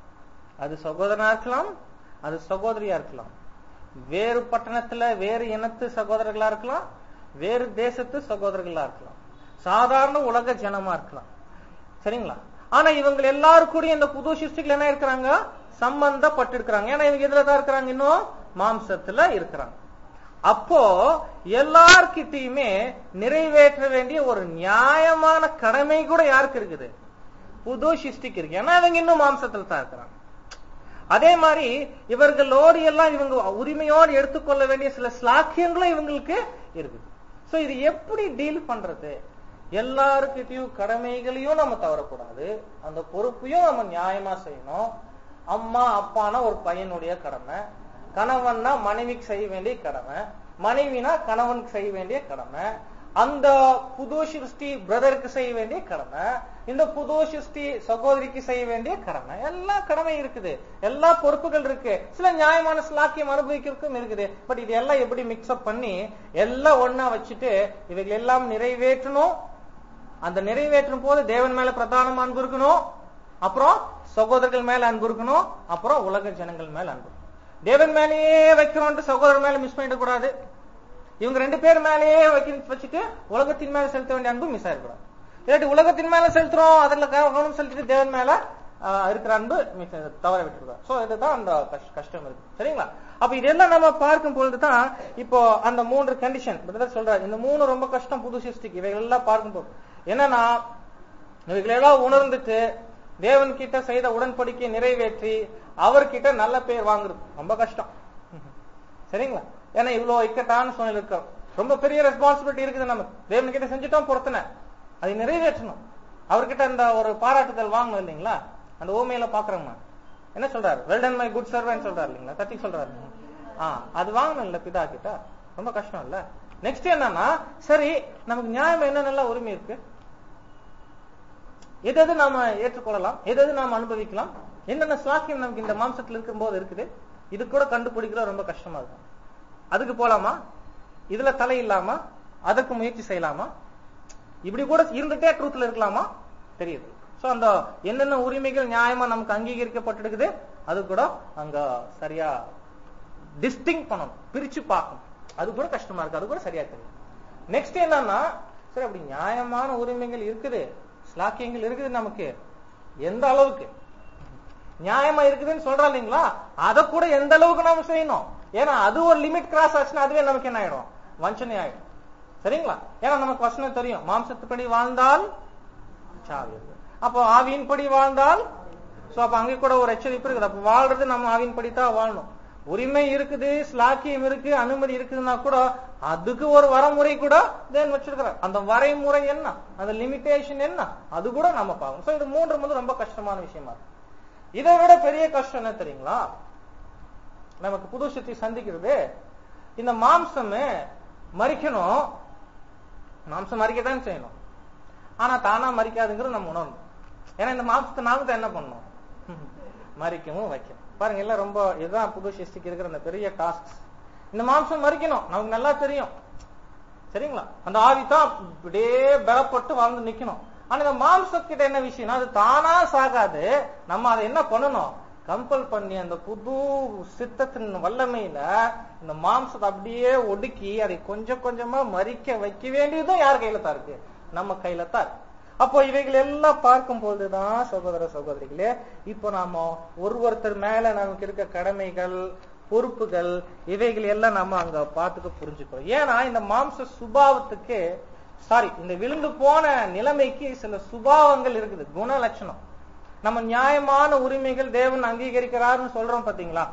அது சகோதரனா இருக்கலாம் அது சகோதரியா இருக்கலாம் வேறு பட்டணத்துல வேறு இனத்து சகோதரர்களா இருக்கலாம் வேறு தேசத்து சகோதரர்களா இருக்கலாம் சாதாரண உலக ஜனமா இருக்கலாம் சரிங்களா ஆனா இவங்க எல்லாரும் கூட இந்த புது சிருஷ்டிகள் என்ன இருக்கிறாங்க சம்பந்தப்பட்டு இருக்கிறாங்க ஏன்னா இவங்க எதுல தான் இருக்கிறாங்க இன்னும் மாம்சத்துல இருக்கிறாங்க அப்போ எல்லார்கிட்டயுமே நிறைவேற்ற வேண்டிய ஒரு நியாயமான கடமை கூட யாருக்கு இருக்குது புது சிருஷ்டிக்கு இருக்கு ஏன்னா இவங்க இன்னும் மாம்சத்துல தான் இருக்கிறாங்க அதே மாதிரி இவர்களோடு எல்லாம் இவங்க உரிமையோடு எடுத்துக்கொள்ள வேண்டிய சில ஸ்லாக்கியங்களும் இவங்களுக்கு இருக்குது சோ இது எப்படி டீல் பண்றது எல்லாருக்கிட்டையும் கடமைகளையும் நம்ம தவறக்கூடாது அந்த பொறுப்பையும் நம்ம நியாயமா செய்யணும் அம்மா அப்பானா ஒரு பையனுடைய கடமை கணவன்னா மனைவிக்கு செய்ய வேண்டிய கடமை மனைவினா கணவனுக்கு செய்ய வேண்டிய கடமை அந்த புது சிருஷ்டி பிரதருக்கு செய்ய வேண்டிய கடமை இந்த புது சிருஷ்டி சகோதரிக்கு செய்ய வேண்டிய கடமை எல்லா கடமை இருக்குது எல்லா பொறுப்புகள் இருக்கு சில நியாயமான ஸ்லாக்கியம் அனுபவிக்கிறதுக்கும் இருக்குது பட் இது எல்லாம் எப்படி மிக்ஸ்அப் பண்ணி எல்லாம் ஒன்னா வச்சுட்டு இவைகள் எல்லாம் நிறைவேற்றணும் அந்த நிறைவேற்றும் போது தேவன் மேல பிரதானமா அன்பு இருக்கணும் அப்புறம் சகோதரர்கள் மேல அன்பு இருக்கணும் அப்புறம் உலக ஜனங்கள் மேல அன்பு தேவன் மேலேயே வைக்கிறோம் சகோதரர் மேல மிஸ் பண்ணிடக்கூடாது இவங்க ரெண்டு பேர் மேலேயே வைக்க வச்சுட்டு உலகத்தின் மேல செலுத்த வேண்டிய அன்பு மிஸ் ஆயிடக்கூடாது இல்லாட்டி உலகத்தின் மேல செலுத்துறோம் அதுல கவனம் செலுத்திட்டு தேவன் மேல ஆஹ், இருக்கிற அன்பு மிஸ் தவற விட்டுருக்காரு சோ இதுதான் அந்த கஷ்- கஷ்டம் இருக்கு சரிங்களா அப்ப இதெல்லாம் நம்ம பார்க்கும் பொழுதுதான் இப்போ அந்த மூன்று கண்டிஷன் பிரதர் சொல்றாரு இந்த மூணு ரொம்ப கஷ்டம் புது சிருஷ்டிக்கு இவைகள் எல்லாம் பார்க்கும் போது என்னன்னா இவைகளெல்லாம் உணர்ந்துட்டு தேவன் கிட்ட செய்த உடன்படிக்கை நிறைவேற்றி அவர்கிட்ட நல்ல பேர் வாங்குறது ரொம்ப கஷ்டம் சரிங்களா ஏன்னா இவ்வளவு இக்கட்டான சூழ்நிலை இருக்கோம் ரொம்ப பெரிய ரெஸ்பான்சிபிலிட்டி இருக்குது நம்ம தேவன் கிட்ட செஞ்சுட்டோம் பொறுத்தன அதை நிறைவேற்றணும் அவர்கிட்ட அந்த ஒரு பாராட்டுதல் வாங்கணும் இல்லைங்களா அந்த ஓமையில பாக்குறோம் என்ன சொல்றாரு வெல்டன் மை குட் சர்வன் சொல்றாரு இல்லைங்களா தட்டி சொல்றாரு ஆ அது வாங்கணும் இல்ல பிதா கிட்ட ரொம்ப கஷ்டம் இல்ல நெக்ஸ்ட் என்னன்னா சரி நமக்கு நியாயம் என்னென்னலாம் உரிமை இருக்கு எது எது நாம ஏற்றுக்கொள்ளலாம் எது எது நாம அனுபவிக்கலாம் என்னென்ன சாக்கியம் நமக்கு இந்த மாம்சத்துல இருக்கும் போது இருக்குது இது கூட கண்டுபிடிக்கிறது ரொம்ப கஷ்டமா இருக்கும் அதுக்கு போலாமா இதுல தலை இல்லாம அதற்கு முயற்சி செய்யலாமா இப்படி கூட இருந்துட்டே ட்ரூத்ல இருக்கலாமா தெரியுது சோ அந்த என்னென்ன உரிமைகள் நியாயமா நமக்கு அங்கீகரிக்கப்பட்டிருக்குது அது கூட அங்க சரியா டிஸ்டிங் பண்ணணும் பிரிச்சு பார்க்கணும் அது கூட கஷ்டமா இருக்கு அது கூட சரியா தெரியும் நெக்ஸ்ட் என்னன்னா சரி அப்படி நியாயமான உரிமைகள் இருக்குது ஸ்லாக்கியங்கள் இருக்குது நமக்கு எந்த அளவுக்கு நியாயமா இருக்குதுன்னு சொல்றா இல்லைங்களா அதை கூட எந்த அளவுக்கு நாம செய்யணும் ஏன்னா அது ஒரு லிமிட் கிராஸ் ஆச்சுன்னா அதுவே நமக்கு என்ன ஆயிடும் வஞ்சனை ஆயிடும் சரிங்களா ஏன்னா நமக்கு வசனம் தெரியும் மாம்சத்துப்படி வாழ்ந்தால் சாவு அப்போ ஆவியின்படி வாழ்ந்தால் சோ அப்ப அங்க கூட ஒரு எச்சரிப்பு இருக்குது அப்ப வாழ்றது நம்ம ஆவியின்படி தான் வாழணும் உரிமை இருக்குது ஸ்லாக்கியம் இருக்கு அனுமதி இருக்குதுன்னா கூட அதுக்கு ஒரு வரமுறை கூட தேவன் வச்சிருக்கிறார் அந்த வரைமுறை என்ன அந்த லிமிடேஷன் என்ன அது கூட நம்ம பார்க்கணும் சோ இது மூன்று வந்து ரொம்ப கஷ்டமான விஷயமா இருக்கு இதை விட பெரிய கஷ்டம் என்ன தெரியுங்களா நமக்கு புது சக்தி சந்திக்கிறது இந்த மாம்சம் மறிக்கணும் மாம்சம் மறிக்கத்தான் செய்யணும் ஆனா தானா மறிக்காதுங்கிறது நம்ம உணரணும் ஏன்னா இந்த மாம்சத்தை நாம தான் என்ன பண்ணணும் மறிக்கவும் வைக்கணும் பாருங்க எல்லாம் ரொம்ப இதுதான் புது சிருஷ்டிக்கு இருக்கிற அந்த பெரிய டாஸ்க் இந்த மாம்சம் மறிக்கணும் நமக்கு நல்லா தெரியும் சரிங்களா அந்த ஆவி தான் இப்படியே பலப்பட்டு வாழ்ந்து நிக்கணும் ஆனா இந்த மாம்சத்திட்ட என்ன விஷயம்னா அது தானா சாகாது நம்ம அதை என்ன பண்ணணும் கம்பல் பண்ணி அந்த புது சித்தத்தின் வல்லமையில இந்த மாம்சத்தை அப்படியே ஒடுக்கி அதை கொஞ்சம் கொஞ்சமா மறிக்க வைக்க வேண்டியதும் யார் கையில தான் இருக்கு நம்ம கையில தான் இருக்கு அப்போ இவைகள் எல்லாம் பார்க்கும் பொழுதுதான் சகோதர சகோதரிகளே இப்போ நாம ஒரு ஒருத்தர் மேல நமக்கு இருக்க கடமைகள் பொறுப்புகள் இவைகள் எல்லாம் நம்ம அங்க பார்த்துக்க புரிஞ்சுக்கிறோம் ஏன்னா இந்த மாம்ச சுபாவத்துக்கு சாரி இந்த விழுந்து போன நிலைமைக்கு சில சுபாவங்கள் இருக்குது குண லட்சணம் நம்ம நியாயமான உரிமைகள் தேவன் அங்கீகரிக்கிறாருன்னு சொல்றோம் பாத்தீங்களா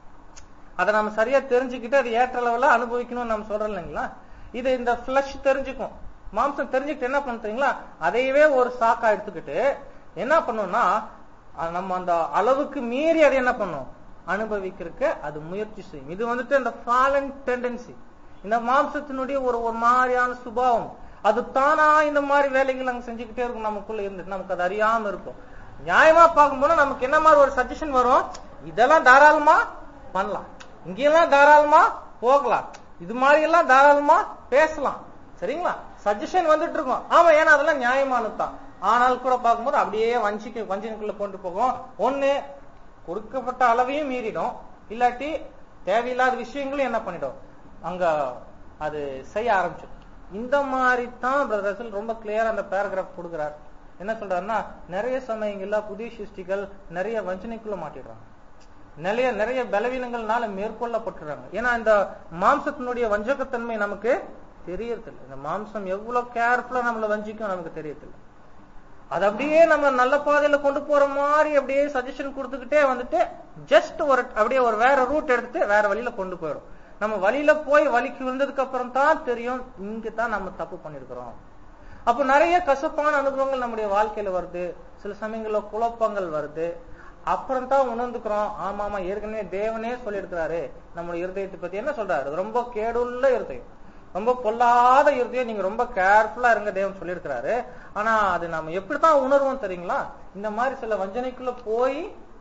அதை நம்ம சரியா தெரிஞ்சுக்கிட்டு அது ஏற்ற லெவல அனுபவிக்கணும்னு நம்ம சொல்றோம் இல்லைங்களா இது இந்த பிளஷ் தெரிஞ்சுக்கும் மாம்சம் தெரிஞ்சுக்கிட்டு என்ன பண்ணுறீங்களா அதையவே ஒரு சாக்கா எடுத்துக்கிட்டு என்ன பண்ணும்னா அஹ் நம்ம அந்த அளவுக்கு மீறி அதை என்ன பண்ணும் அனுபவிக்கிறதுக்கு அது முயற்சி செய்யும் இது வந்துட்டு அந்த ஃபாலன் டெண்டன்சி இந்த மாம்சத்தினுடைய ஒரு ஒரு மாதிரியான சுபாவம் அது தானா இந்த மாதிரி வேலைகள் அங்க செஞ்சுக்கிட்டே இருக்கும் நமக்குள்ள இருந்துட்டு நமக்கு அது அறியாம இருக்கும் நியாயமா பார்க்கும்போது நமக்கு என்ன மாதிரி ஒரு சஜஷன் வரும் இதெல்லாம் தாராளமா பண்ணலாம் இங்கெல்லாம் தாராளமா போகலாம் இது மாதிரி எல்லாம் தாராளமா பேசலாம் சரிங்களா சஜஷன் வந்துட்டு இருக்கும் ஆமா ஏன்னா அதெல்லாம் நியாயமானது தான் ஆனால் கூட பார்க்கும்போது அப்படியே வஞ்சிக்கு வஞ்சனைக்குள்ள கொண்டு போகும் ஒண்ணு கொடுக்கப்பட்ட அளவையும் மீறிடும் இல்லாட்டி தேவையில்லாத விஷயங்களும் என்ன பண்ணிடும் அங்க அது செய்ய ஆரம்பிச்சிடும் இந்த மாதிரி தான் பிரதர்சல் ரொம்ப கிளியரா அந்த பேராகிராஃப் கொடுக்குறார் என்ன சொல்றாருன்னா நிறைய சமயங்கள்ல புதிய சிருஷ்டிகள் நிறைய வஞ்சனைக்குள்ள மாட்டிடுறாங்க நிறைய நிறைய பலவீனங்கள்னால மேற்கொள்ளப்பட்டுறாங்க ஏன்னா இந்த மாம்சத்தினுடைய வஞ்சகத்தன்மை நமக்கு தெரியறதில்லை இந்த மாம்சம் எவ்வளவு கேர்ஃபுல்லா நம்மள வஞ்சிக்கும் நமக்கு தெரியறதில்லை அது அப்படியே நம்ம நல்ல பாதையில கொண்டு போற மாதிரி அப்படியே சஜஷன் கொடுத்துக்கிட்டே வந்துட்டு ஜஸ்ட் ஒரு அப்படியே ஒரு வேற ரூட் எடுத்துட்டு வேற வழியில கொண்டு போயிடும் நம்ம வழியில போய் வழிக்கு வந்ததுக்கு அப்புறம் தான் தெரியும் இங்க தான் நம்ம தப்பு பண்ணிருக்கிறோம் அப்ப நிறைய கசப்பான அனுபவங்கள் நம்முடைய வாழ்க்கையில வருது சில சமயங்கள்ல குழப்பங்கள் வருது அப்புறம் தான் உணர்ந்துக்கிறோம் ஆமா ஆமா ஏற்கனவே தேவனே சொல்லியிருக்கிறாரு நம்முடைய இருதயத்தை பத்தி என்ன சொல்றாரு அது ரொம்ப கேடுள்ள இருதயம் ரொம்ப பொல்லாத இருதயம் நீங்க ரொம்ப கேர்ஃபுல்லா இருங்க தேவன் சொல்லியிருக்கிறாரு ஆனா அது நம்ம எப்படித்தான் உணர்வோம் தெரியுங்களா இந்த மாதிரி சில வஞ்சனைக்குள்ள போய்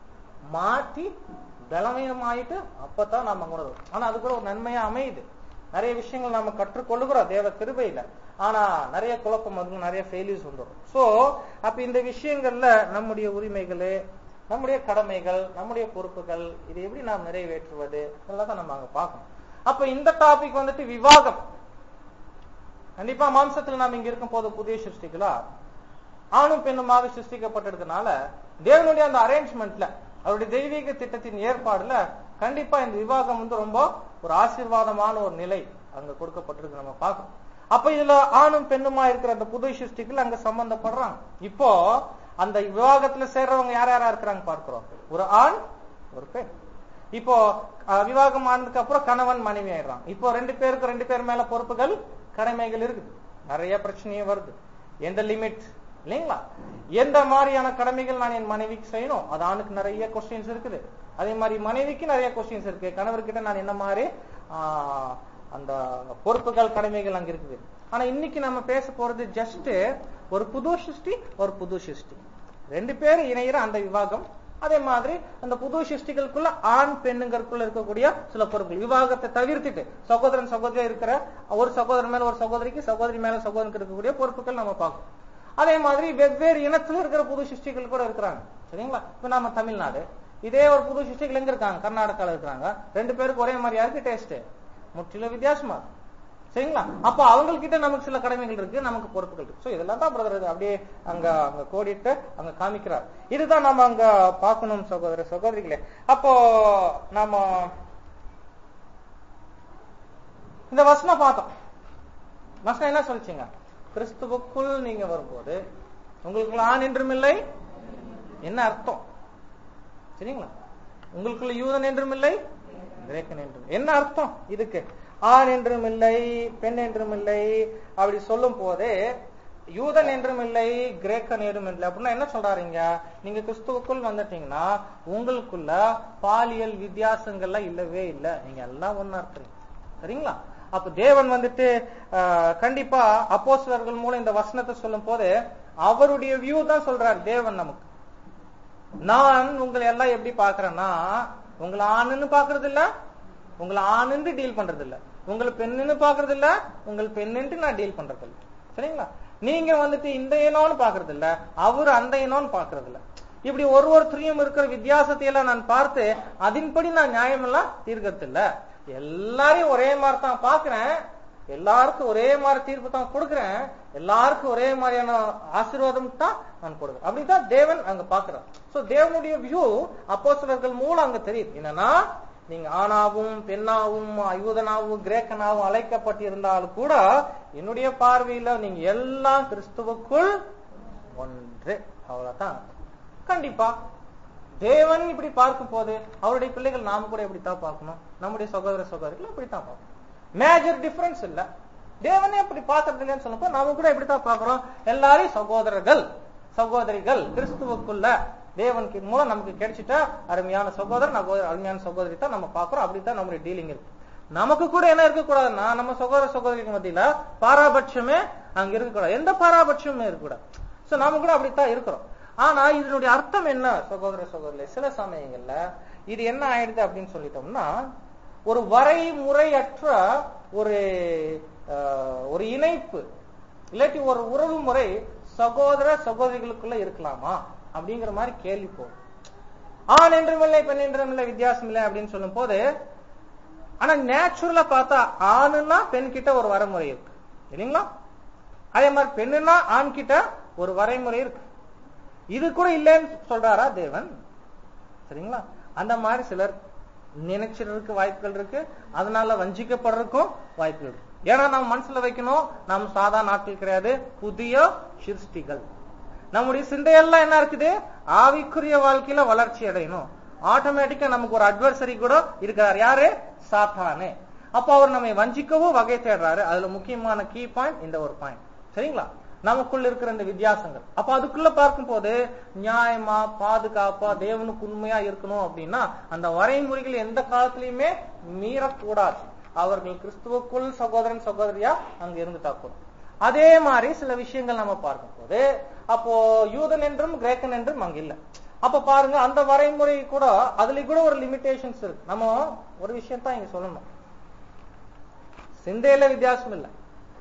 மாட்டி பலவீனமாயிட்டு அப்பதான் நாம உணர்வோம் ஆனா அது கூட ஒரு நன்மையா அமையுது நிறைய விஷயங்கள் நாம கற்றுக்கொள்ளுகிறோம் தேவ கிருபையில ஆனா நிறைய குழப்பம் வந்து நிறைய ஃபெயிலியர்ஸ் வந்துடும் சோ அப்ப இந்த விஷயங்கள்ல நம்முடைய உரிமைகள் நம்முடைய கடமைகள் நம்முடைய பொறுப்புகள் இதை எப்படி நாம் நிறைவேற்றுவது இதெல்லாம் தான் நம்ம அங்க பார்க்கணும் அப்ப இந்த டாபிக் வந்துட்டு விவாகம் கண்டிப்பா மாம்சத்துல நாம் இங்க இருக்கும் போது புதிய சிருஷ்டிகளா ஆணும் பெண்ணுமாக சிருஷ்டிக்கப்பட்டிருக்கனால தேவனுடைய அந்த அரேஞ்ச்மெண்ட்ல அவருடைய தெய்வீக திட்டத்தின் ஏற்பாடுல கண்டிப்பா இந்த விவாகம் வந்து ரொம்ப ஒரு ஆசீர்வாதமான ஒரு நிலை அங்க கொடுக்கப்பட்டிருக்கு நம்ம பார்க்கணும் அப்ப இதுல ஆணும் பெண்ணுமா இருக்கிற அந்த புது சிருஷ்டிகள் அங்க சம்பந்தப்படுறாங்க இப்போ அந்த விவாகத்துல சேர்றவங்க யார் யாரா இருக்கிறாங்க பார்க்கிறோம் ஒரு ஆண் ஒரு பெண் இப்போ அஹ், விவாகம் ஆனதுக்கு அப்புறம் கணவன் மனைவி ஆயிடுறாங்க இப்போ ரெண்டு பேருக்கு ரெண்டு பேர் மேல பொறுப்புகள் கடமைகள் இருக்குது நிறைய பிரச்சனையும் வருது எந்த லிமிட் இல்லைங்களா எந்த மாதிரியான கடமைகள் நான் என் மனைவிக்கு செய்யணும் அது ஆணுக்கு நிறைய கொஸ்டின்ஸ் இருக்குது அதே மாதிரி மனைவிக்கு நிறைய கொஸ்டின்ஸ் இருக்கு கணவர்கிட்ட நான் என்ன மாதிரி ஆஹ், அந்த பொறுப்புகள் கடமைகள் அங்க இருக்குது ஆனா இன்னைக்கு நம்ம பேச போறது ஜஸ்ட் ஒரு புது சிருஷ்டி ஒரு புது சிருஷ்டி ரெண்டு பேரும் இணையிற அந்த விவாகம் அதே மாதிரி அந்த புது சிருஷ்டிகளுக்குள்ள ஆண் பெண்ணுங்களுக்குள்ள இருக்கக்கூடிய சில பொறுப்புகள் விவாகத்தை தவிர்த்துட்டு சகோதரன் சகோதரியா இருக்கிற ஒரு சகோதரன் மேல ஒரு சகோதரிக்கு சகோதரி மேல சகோதரனுக்கு இருக்கக்கூடிய பொறுப்புகள் நம்ம பார்க்கணும் அதே மாதிரி வெவ்வேறு இனத்துல இருக்கிற புது சிருஷ்டிகள் கூட இருக்கிறாங்க சரிங்களா இப்ப நாம தமிழ்நாடு இதே ஒரு புது சிருஷ்டிகள் எங்க இருக்காங்க கர்நாடகால இருக்கிறாங்க ரெண்டு பேருக்கு ஒரே மாதிரியா இருக்கு டேஸ்ட் முற்றிலும் வித்தியாசமா இருக்கு சரிங்களா அப்ப அவங்கக்கிட்ட நமக்கு சில கடமைகள் இருக்கு நமக்கு பொறுப்புகள் இருக்கு சோ இதெல்லாம் தான் பிரதர் அப்படியே அங்க அங்க கோடிட்டு அங்க காமிக்கிறார் இதுதான் நம்ம அங்க பார்க்கணும் சகோதர சகோதரிகளே அப்போ நாம இந்த வசனம் பார்த்தோம் வசனம் என்ன சொல்லிச்சுங்க கிறிஸ்துவுக்குள் நீங்க வரும்போது உங்களுக்குள்ள ஆண் என்றும் இல்லை என்ன அர்த்தம் சரிங்களா உங்களுக்குள்ள யூதன் என்றும் இல்லை கிரேக்கன் என்றும் என்ன அர்த்தம் இதுக்கு ஆண் என்றும் இல்லை பெண் என்றும் இல்லை அப்படி சொல்லும் போதே யூதன் என்றும் இல்லை கிரேக்கன் என்றும் இல்லை அப்படின்னா என்ன சொல்றாருங்க நீங்க கிறிஸ்துவுக்குள் வந்துட்டீங்கன்னா உங்களுக்குள்ள பாலியல் வித்தியாசங்கள்லாம் இல்லவே இல்லை நீங்க எல்லாம் ஒன்னா இருக்கிறீங்க சரிங்களா அப்ப தேவன் வந்துட்டு ஆஹ், கண்டிப்பா அப்போஸ்தலர்கள் மூலம் இந்த வசனத்தை சொல்லும் போது அவருடைய வியூ தான் சொல்றாரு தேவன் நமக்கு நான் உங்களை எல்லாம் எப்படி பாக்குறேன்னா உங்களை ஆணுன்னு பாக்குறது இல்ல உங்களை ஆணுன்னு டீல் பண்றது இல்ல உங்களை பெண்ணுன்னு பாக்குறது இல்ல உங்கள் பெண்ணுன்ட்டு நான் டீல் பண்றது இல்ல சரிங்களா நீங்க வந்துட்டு இந்த இனம்னு பாக்குறது இல்ல அவர் அந்த இனம்னு பாக்குறது இல்ல இப்படி ஒரு ஒருத்தரையும் இருக்கிற வித்தியாசத்தை எல்லாம் நான் பார்த்து அதன்படி நான் நியாயம் எல்லாம் தீர்க்கறது இல்ல எல்லாரையும் ஒரே மாதிரி தான் பாக்குறேன் எல்லாருக்கும் ஒரே மாதிரி தீர்ப்பு தான் கொடுக்கிறேன் எல்லாருக்கும் ஒரே மாதிரியான ஆசீர்வாதம் தான் நான் கொடுக்குறேன் அப்படிதான் தேவன் அங்க பாக்குறான் சோ தேவனுடைய வியூ அப்போஸ்தலர்கள் மூலம் அங்க தெரியுது என்னன்னா நீங்க ஆணாவும் பெண்ணாவும் யூதனாவும் கிரேக்கனாவும் அழைக்கப்பட்டிருந்தாலும் கூட என்னுடைய பார்வையில நீங்க எல்லாம் கிறிஸ்துவுக்குள் ஒன்று அவ்வளவுதான் கண்டிப்பா தேவன் இப்படி பார்க்கும் போது அவருடைய பிள்ளைகள் நாம கூட இப்படித்தான் பார்க்கணும் நம்முடைய சகோதர சகோதரிகள் இப்படித்தான் பார்க்கணும் மேஜர் டிஃபரன்ஸ் இல்ல தேவனே அப்படி பார்க்கறது இல்லைன்னு சொன்னப்போ நாம கூட இப்படித்தான் பார்க்கிறோம் எல்லாரையும் சகோதரர்கள் சகோதரிகள் கிறிஸ்துவுக்குள்ள தேவனுக்கு மூலம் நமக்கு கிடைச்சிட்டா அருமையான சகோதரன் அகோ- அருமையான சகோதரி தான் நம்ம பார்க்கிறோம் அப்படித்தான் நம்முடைய டீலிங் இருக்கு நமக்கு கூட என்ன இருக்கக்கூடாதுன்னா நம்ம சகோதர சகோதரிக்கு மத்தியில பாராபட்சமே அங்க இருக்கக்கூடாது எந்த பாராபட்சமே இருக்கக்கூடாது சோ நாம கூட அப்படித்தான் இருக்கிறோம் ஆனா இதனுடைய அர்த்தம் என்ன சகோதர சகோதரி சில சமயங்கள்ல இது என்ன ஆயிடுது அப்படின்னு சொல்லிட்டோம்னா ஒரு வரைமுறையற்ற ஒரு அஹ், ஒரு இணைப்பு இல்லாட்டி ஒரு உறவு முறை சகோதர சகோதரிகளுக்குள்ள இருக்கலாமா அப்படிங்கிற மாதிரி கேள்வி போகும் ஆண் என்றும் இல்லை பெண் என்றும் இல்லை வித்தியாசம் இல்லை அப்படின்னு சொல்லும் போது ஆனா நேச்சுரலா பார்த்தா ஆணுன்னா பெண் கிட்ட ஒரு வரைமுறை இருக்கு இல்லைங்களா அதே மாதிரி பெண்ணுன்னா ஆண் கிட்ட ஒரு வரைமுறை இருக்கு இது கூட இல்லைன்னு சொல்றாரா தேவன் சரிங்களா அந்த மாதிரி சிலர் நினைச்சிருக்கு வாய்ப்புகள் இருக்கு அதனால வஞ்சிக்கப்படுறதுக்கும் வாய்ப்புகள் இருக்கு ஏன்னா நம்ம மனசுல வைக்கணும் நம்ம சாதாரண ஆட்கள் கிடையாது புதிய சிருஷ்டிகள் நம்முடைய சிந்தையெல்லாம் என்ன இருக்குது ஆவிக்குரிய வாழ்க்கையில வளர்ச்சி அடையணும் ஆட்டோமேட்டிக்கா நமக்கு ஒரு அட்வர்சரி கூட இருக்கிறார் யாரு சாத்தானே அப்ப அவர் நம்மை வஞ்சிக்கவும் வகை தேடுறாரு அதுல முக்கியமான கீ பாயிண்ட் இந்த ஒரு பாயிண்ட் சரிங்களா நமக்குள்ள இருக்கிற இந்த வித்தியாசங்கள் அப்ப அதுக்குள்ள பார்க்கும்போது நியாயமா பாதுகாப்பா தேவனுக்கு உண்மையா இருக்கணும் அப்படின்னா அந்த வரைமுறைகள் எந்த காலத்திலயுமே மீறக்கூடாது அவர்கள் கிறிஸ்துவுக்குள் சகோதரன் சகோதரியா அங்க இருந்துட்டா போதும் அதே மாதிரி சில விஷயங்கள் நம்ம பார்க்கும்போது அப்போ யூதன் என்றும் கிரேக்கன் என்றும் அங்க இல்ல அப்ப பாருங்க அந்த வரைமுறை கூட அதுல கூட ஒரு லிமிடேஷன்ஸ் இருக்கு நம்ம ஒரு விஷயம் தான் இங்க சொல்லணும் சிந்தையில வித்தியாசம் இல்லை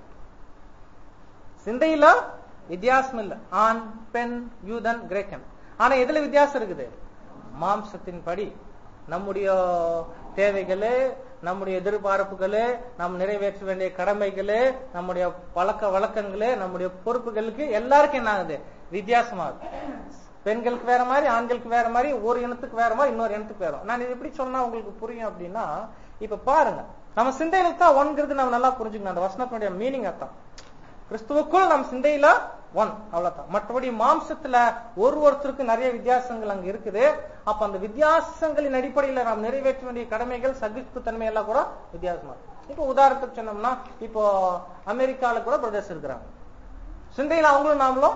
சிந்தையில வித்தியாசம் இல்ல ஆண் பெண் யூதன் கிரேக்கன் ஆனா எதுல வித்தியாசம் இருக்குது மாம்சத்தின் படி நம்முடைய தேவைகளு நம்முடைய எதிர்பார்ப்புகளு நாம் நிறைவேற்ற வேண்டிய கடமைகளு நம்முடைய பழக்க வழக்கங்களு நம்முடைய பொறுப்புகளுக்கு எல்லாருக்கும் என்ன ஆகுது வித்தியாசமாகுது பெண்களுக்கு வேற மாதிரி ஆண்களுக்கு வேற மாதிரி ஒரு இனத்துக்கு வேற மாதிரி இன்னொரு இனத்துக்கு வேற நான் இது எப்படி சொன்னா உங்களுக்கு புரியும் அப்படின்னா இப்ப பாருங்க நம்ம சிந்தையில தான் ஒன்கிறது நம்ம நல்லா புரிஞ்சுக்கணும் அந்த வசனத்தினுடைய மீனிங் அர்த்தம் கிறிஸ்துவுக்குள் நம் சிந்தையில ஒன் அவ்வளவுதான் மற்றபடி மாம்சத்துல ஒரு ஒருத்தருக்கு நிறைய வித்தியாசங்கள் அங்க இருக்குது அப்ப அந்த வித்தியாசங்களின் அடிப்படையில நாம் நிறைவேற்ற வேண்டிய கடமைகள் சகிப்பு தன்மை எல்லாம் கூட வித்தியாசமா இருக்கு. இப்போ உதாரணத்துக்கு சொன்னோம்னா இப்போ அமெரிக்கால கூட பிரதர்ஸ் இருக்கிறாங்க சிந்தையில அவங்களும் நாமளும்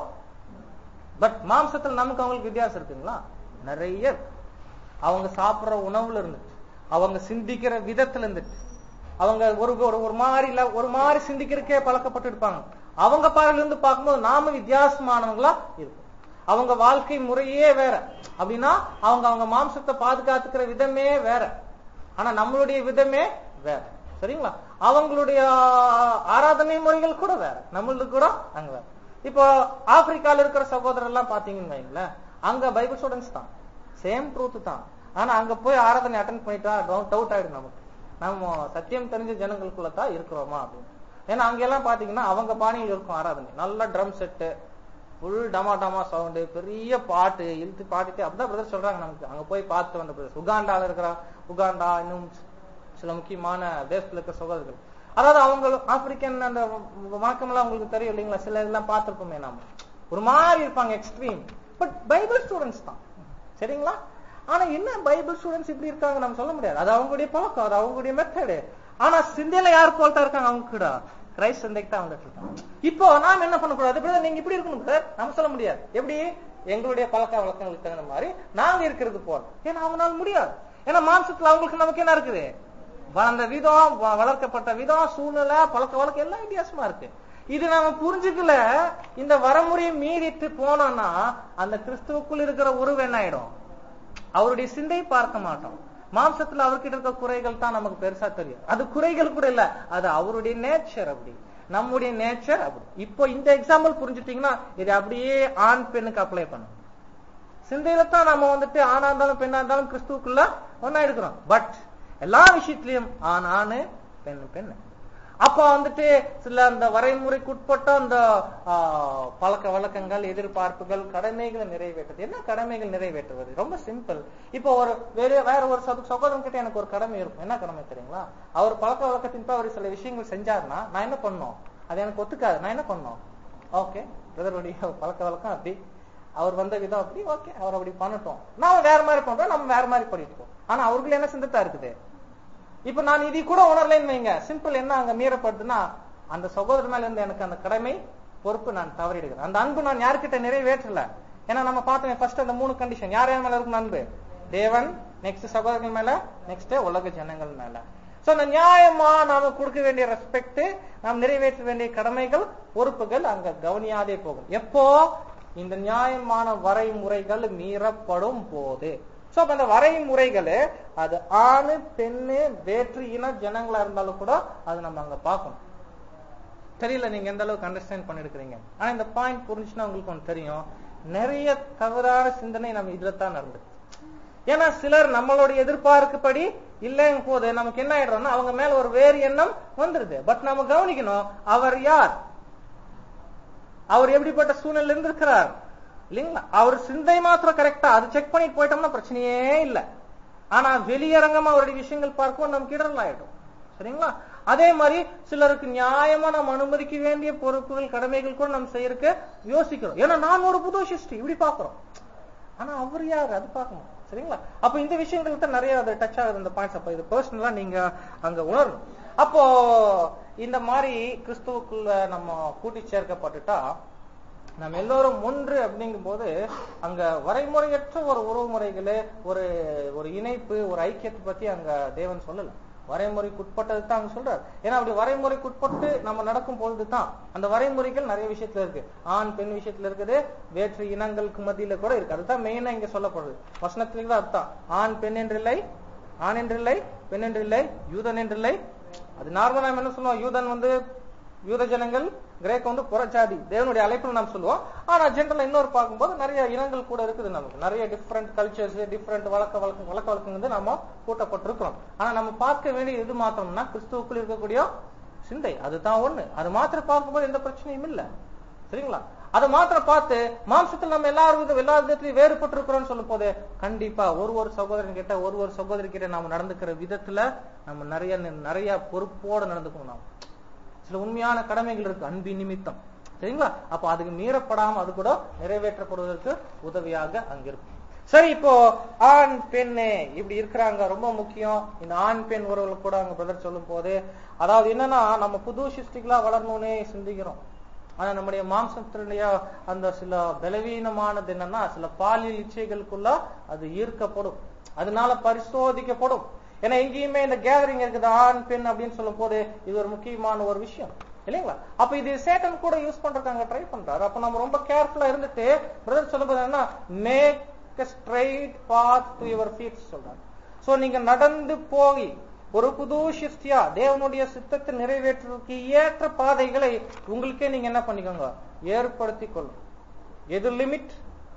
பட் மாம்சத்துல நமக்கு அவங்களுக்கு வித்தியாசம் இருக்குங்களா நிறைய இருக்கு. அவங்க சாப்பிடுற உணவுல இருந்துட்டு அவங்க சிந்திக்கிற விதத்துல இருந்துட்டு அவங்க ஒரு ஒரு ஒரு மாதிரி இல்ல ஒரு மாதிரி சிந்திக்கிறதுக்கே பழக்கப்பட்டு இருப்பாங்க அவங்க பார்வையில இருந்து பார்க்கும்போது நாம வித்தியாசமானவங்களா இருக்கும் அவங்க வாழ்க்கை முறையே வேற அப்படின்னா அவங்க அவங்க மாம்சத்தை பாதுகாத்துக்கிற விதமே வேற ஆனா நம்மளுடைய விதமே வேற சரிங்களா அவங்களுடைய ஆராதனை முறைகள் கூட வேற நம்மளுக்கு கூட அங்க வேற இப்போ ஆப்பிரிக்கால இருக்கிற சகோதரர் எல்லாம் பாத்தீங்கன்னு வைங்களேன் அங்க பைபிள் ஸ்டூடெண்ட்ஸ் தான் சேம் ட்ரூத் தான் ஆனா அங்க போய் ஆராதனை அட்டன் பண்ணிட்டா டவுட் ஆயிடும் நமக்கு நம்ம சத்தியம் தெரிஞ்ச ஜனங்களுக்குள்ள தான் இருக்கிறோமா அப்படின்னு ஏன்னா அங்க எல்லாம் பாத்தீங்கன்னா அவங்க பாணியில் இருக்கும் ஆராதனை நல்ல ட்ரம் செட்டு ஃபுல் டமா டமா சவுண்டு பெரிய பாட்டு இழுத்து பாடிட்டு அப்படிதான் பிரதர் சொல்றாங்க நமக்கு அங்க போய் பார்த்து வந்த பிரதர் உகாண்டால இருக்கிற உகாண்டா இன்னும் சில முக்கியமான தேசத்துல இருக்கிற சகோதரர்கள் அதாவது அவங்க ஆப்பிரிக்கன் அந்த வணக்கம் எல்லாம் உங்களுக்கு தெரியும் இல்லைங்களா சில இதெல்லாம் பார்த்திருப்போமே நாம ஒரு மாதிரி இருப்பாங்க எக்ஸ்ட்ரீம் பட் பைபிள் ஸ்டூடெண்ட்ஸ் தான் சரிங்களா ஆனா என்ன பைபிள் ஸ்டூடெண்ட்ஸ் இப்படி இருக்காங்க நம்ம சொல்ல முடியாது அது அவங்களுடைய பழக்கம் அது அவங்களுடைய மெத்தடு ஆனா சிந்தையில யார் போல்ட்டா இருக்காங்க அவங்க கூட கிரைஸ்ட் சிந்தைக்கு தான் வந்துட்டு இருக்காங்க இப்போ நாம என்ன பண்ணக்கூடாது brother, நீங்க இப்படி இருக்கணும் brother. நம்ம சொல்ல முடியாது எப்படி எங்களுடைய பழக்க வழக்கங்களுக்கு தகுந்த மாதிரி நாங்க இருக்கிறது போல ஏன்னா அவங்களால முடியாது ஏன்னா மாம்சத்துல அவங்களுக்கு நமக்கு என்ன இருக்குது வளர்ந்த விதம் வ- வளர்க்கப்பட்ட விதம் சூழ்நிலை பழக்க வழக்கம் எல்லாம் வித்தியாசமா இருக்கு இது நாம புரிஞ்சுக்கல இந்த வரமுறையை மீறிட்டு போனோம்னா அந்த கிறிஸ்துவுக்குள் இருக்கிற உருவு என்ன ஆயிடும் அவருடைய சிந்தை பார்க்க மாட்டோம் மாம்சத்துல அவர்கிட்ட இருக்க குறைகள் தான் நமக்கு பெருசா தெரியும் அது குறைகள் கூட இல்ல அது அவருடைய நேச்சர் அப்படி நம்முடைய நேச்சர் அப்படி இப்போ இந்த எக்ஸாம்பிள் புரிஞ்சுட்டீங்கன்னா இது அப்படியே ஆண் பெண்ணுக்கு அப்ளை பண்ணும் சிந்தையில தான் நம்ம வந்துட்டு ஆணா இருந்தாலும் பெண்ணா இருந்தாலும் கிறிஸ்துவுக்குள்ள ஒன்னா இருக்கிறோம் பட் எல்லா விஷயத்திலயும் ஆண் ஆணு பெண் பெண் அப்ப வந்துட்டு சில அந்த வரைமுறைக்குட்பட்ட அந்த ஆ, பழக்க வழக்கங்கள் எதிர்பார்ப்புகள் கடமைகளை நிறைவேற்றுறது என்ன கடமைகள் நிறைவேற்றுவது ரொம்ப சிம்பிள் இப்போ ஒரு வேற வேற ஒரு சகோ- சகோதரன் கிட்ட எனக்கு ஒரு கடமை இருக்கும் என்ன கடமை தெரியுங்களா அவர் பழக்க வழக்கத்தின் அவர் சில விஷயங்கள் செஞ்சாருன்னா நான் என்ன பண்ணணும் அது எனக்கு ஒத்துக்காது நான் என்ன பண்ணணும் ஓகே பிரதருடைய பழக்க வழக்கம் அப்படி அவர் வந்த விதம் அப்படி ஓகே அவர் அப்படி பண்ணட்டும் நாம வேற மாதிரி பண்றோம் நம்ம வேற மாதிரி பண்ணிட்டு ஆனா அவர்கள் என்ன சிந்தத்தா இருக்குது இப்ப நான் இது கூட உணரலைன்னு வைங்க சிம்பிள் என்ன அங்க மீறப்படுதுன்னா அந்த சகோதரர் மேல இருந்து எனக்கு அந்த கடமை பொறுப்பு நான் தவறிடுகிறேன் அந்த அன்பு நான் யார்கிட்ட நிறைவேற்றல ஏன்னா நம்ம பார்த்தோம் ஃபர்ஸ்ட் அந்த மூணு கண்டிஷன் யார் யார் மேல இருக்கும் அன்பு தேவன் நெக்ஸ்ட் சகோதரர்கள் மேல நெக்ஸ்ட் உலக ஜனங்கள் மேல சோ அந்த நியாயமா நாம கொடுக்க வேண்டிய ரெஸ்பெக்ட் நாம் நிறைவேற்ற வேண்டிய கடமைகள் பொறுப்புகள் அங்க கவனியாதே போகும் எப்போ இந்த நியாயமான வரைமுறைகள் மீறப்படும் போது சோ அப்ப அந்த வரைமுறைகள் அது ஆணு பெண்ணு வேற்று இன ஜனங்களா இருந்தாலும் கூட அது நம்ம அங்க பார்க்கணும் தெரியல நீங்க எந்த அளவுக்கு அண்டர்ஸ்டாண்ட் பண்ணிருக்கிறீங்க ஆனா இந்த பாயிண்ட் புரிஞ்சுன்னா உங்களுக்கு ஒன்று தெரியும் நிறைய தவறான சிந்தனை நம்ம இதுல தான் நடந்தது ஏன்னா சிலர் நம்மளுடைய எதிர்பார்ப்புப்படி இல்லைங்க போது நமக்கு என்ன ஆயிடுறோம்னா அவங்க மேல ஒரு வேறு எண்ணம் வந்துருது பட் நம்ம கவனிக்கணும் அவர் யார் அவர் எப்படிப்பட்ட சூழ்நிலை இருந்திருக்கிறார் இல்லைங்களா அவர் சிந்தை மாத்திரம் கரெக்டா அது செக் பண்ணிட்டு போயிட்டோம்னா பிரச்சனையே இல்ல ஆனா வெளியரங்கமா அவருடைய விஷயங்கள் பார்க்கும்போது நமக்கு இடரல் ஆயிடும் சரிங்களா அதே மாதிரி சிலருக்கு நியாயமா நம்ம அனுமதிக்க வேண்டிய பொறுப்புகள் கடமைகள் கூட நம்ம செய்யறதுக்கு யோசிக்கிறோம் ஏன்னா நான் ஒரு புது சிருஷ்டி இப்படி பாக்குறோம் ஆனா அவர் யார் அது பார்க்கணும் சரிங்களா அப்ப இந்த விஷயங்களுக்கு தான் நிறைய அது டச் ஆகுது இந்த பாயிண்ட்ஸ் அப்ப இது பர்சனலா நீங்க அங்க உணரணும் அப்போ இந்த மாதிரி கிறிஸ்துவுக்குள்ள நம்ம கூட்டி சேர்க்கப்பட்டுட்டா நம்ம எல்லோரும் ஒன்று அப்படிங்கும் போது அங்க வரைமுறையற்ற ஒரு உறவு முறைகளு ஒரு ஒரு இணைப்பு ஒரு ஐக்கியத்தை பத்தி அங்க தேவன் சொல்லல வரைமுறைக்குட்பட்டது தான் அங்க சொல்றாரு ஏன்னா அப்படி வரைமுறைக்குட்பட்டு நம்ம நடக்கும் பொழுது தான் அந்த வரைமுறைகள் நிறைய விஷயத்துல இருக்கு ஆண் பெண் விஷயத்துல இருக்குது வேற்று இனங்களுக்கு மத்தியில கூட இருக்கு அதுதான் மெயினா இங்க சொல்லப்படுது வசனத்துல தான் அதுதான் ஆண் பெண் என்றில்லை ஆண் என்றில்லை பெண் என்றில்லை யூதன் என்றில்லை அது நார்மலா நம்ம என்ன சொல்லுவோம் யூதன் வந்து யூத ஜனங்கள் கிரேக்க வந்து புறஜாதி தேவனுடைய அழைப்புன்னு நாம் சொல்லுவோம் ஆனா ஜென்ரலா இன்னொரு பார்க்கும்போது நிறைய இனங்கள் கூட இருக்குது நமக்கு நிறைய டிஃப்ரெண்ட் கல்ச்சர்ஸ் டிஃப்ரெண்ட் வழக்க வழக்கம் வழக்க வழக்கம் வந்து நம்ம கூட்டப்பட்டிருக்கிறோம் ஆனா நம்ம பார்க்க வேண்டிய இது மாத்திரம்னா கிறிஸ்துவுக்குள் இருக்கக்கூடிய சிந்தை அதுதான் ஒண்ணு அது மாத்திரம் பார்க்கும்போது எந்த பிரச்சனையும் இல்ல சரிங்களா அதை மாத்திரம் பார்த்து மாம்சத்தில் நம்ம எல்லாரும் வித எல்லா விதத்திலையும் வேறுபட்டு இருக்கிறோம்னு சொல்லும் போது கண்டிப்பா ஒரு ஒரு சகோதரன் கிட்ட ஒரு ஒரு சகோதரி கிட்ட நாம நடந்துக்கிற விதத்துல நம்ம நிறைய நிறைய பொறுப்போட நடந்துக்கணும் நாம் சில உண்மையான கடமைகள் இருக்கு அன்பின் நிமித்தம் சரிங்களா அப்ப அதுக்கு மீறப்படாம அது கூட நிறைவேற்றப்படுவதற்கு உதவியாக அங்க இருக்கும் சரி இப்போ ஆண் பெண்ணு இப்படி இருக்கிறாங்க ரொம்ப முக்கியம் இந்த ஆண் பெண் உறவுகள் கூட அங்க பிரதர் சொல்லும் போது அதாவது என்னன்னா நம்ம புது சிருஷ்டிகளா வளரணும்னே சிந்திக்கிறோம் ஆனா நம்முடைய மாம்சத்தினுடைய அந்த சில பலவீனமானது என்னன்னா சில பாலியல் இச்சைகளுக்குள்ள அது ஈர்க்கப்படும் அதனால பரிசோதிக்கப்படும் ஏன்னா எங்கேயுமே இந்த கேதரிங் இருக்குது ஆண் பெண் அப்படின்னு சொல்லும் போது இது ஒரு முக்கியமான ஒரு விஷயம் இல்லைங்களா அப்ப இது சேட்டன் கூட யூஸ் பண்றதுக்கு அங்க ட்ரை பண்றாரு அப்ப நம்ம ரொம்ப கேர்ஃபுல்லா இருந்துட்டு பிரதர் சொல்லும்போது என்ன make straight path to your feet சொல்றாங்க சோ நீங்க நடந்து போய் ஒரு புது சிருஷ்டியா தேவனுடைய சித்தத்தை நிறைவேற்றுவதற்கு ஏற்ற பாதைகளை உங்களுக்கே நீங்க என்ன பண்ணிக்கோங்க ஏற்படுத்திக் கொள்ளும் எது லிமிட்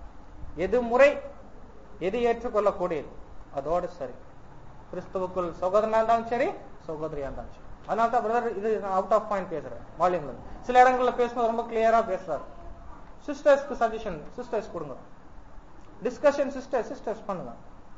எது முறை எது ஏற்றுக்கொள்ளக்கூடியது அதோட சரி கிறிஸ்துவுக்குள் சகோதரனா இருந்தாலும் சரி சகோதரியா இருந்தாலும் சரி அதனால தான் பிரதர் இது அவுட் ஆஃப் பாயிண்ட் பேசுறேன் வால்யூம்ல சில இடங்கள்ல பேசும்போது ரொம்ப கிளியரா பேசுறாரு சிஸ்டர்ஸ்க்கு சஜஷன் சிஸ்டர்ஸ் கொடுங்க டிஸ்கஷன் சிஸ்டர் சிஸ்டர்ஸ் பண்ணுங்க